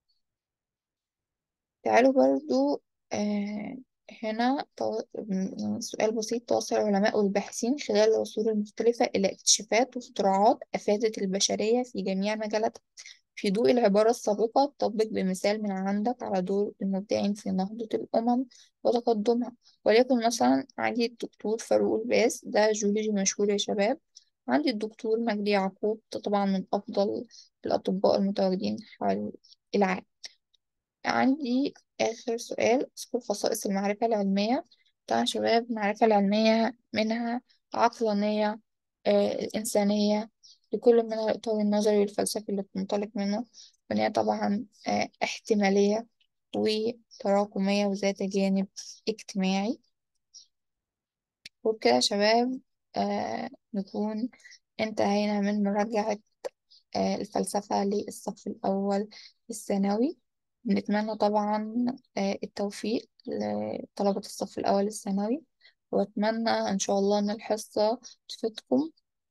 تعالوا برضو آه هنا سؤال بسيط توصل العلماء والباحثين خلال العصور المختلفة إلى اكتشافات واختراعات أفادت البشرية في جميع مجالاتها في ضوء العبارة السابقة طبق بمثال من عندك على دور المبدعين في نهضة الأمم وتقدمها وليكن مثلا عندي الدكتور فاروق الباز ده جيولوجي مشهور يا شباب عندي الدكتور مجدي يعقوب طبعا من أفضل الأطباء المتواجدين حول العالم عندي آخر سؤال اذكر خصائص المعرفة العلمية طبعا يا شباب المعرفة العلمية منها عقلانية آه الإنسانية لكل من الإطار النظري والفلسفي اللي بتنطلق منه وإن هي طبعا آه احتمالية وتراكمية وذات جانب اجتماعي وبكده يا شباب آه نكون انتهينا من مراجعة آه الفلسفة للصف الأول الثانوي بنتمنى طبعا التوفيق لطلبة الصف الأول الثانوي وأتمنى إن شاء الله إن الحصة تفيدكم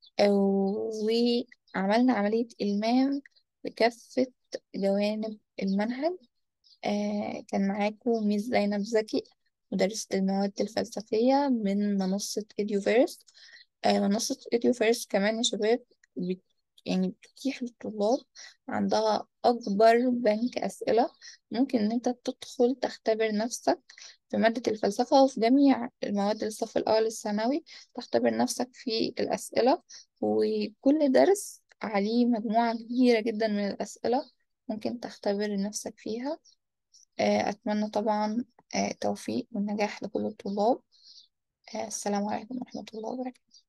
وعملنا عملية إلمام بكافة جوانب المنهج كان معاكم ميس زينب زكي مدرسة المواد الفلسفية من منصة إديوفيرس منصة إديوفيرس كمان يا شباب يعني بتتيح للطلاب عندها أكبر بنك أسئلة ممكن إن أنت تدخل تختبر نفسك في مادة الفلسفة وفي جميع المواد الصف الأول الثانوي تختبر نفسك في الأسئلة وكل درس عليه مجموعة كبيرة جدا من الأسئلة ممكن تختبر نفسك فيها أتمنى طبعا التوفيق والنجاح لكل الطلاب السلام عليكم ورحمة الله وبركاته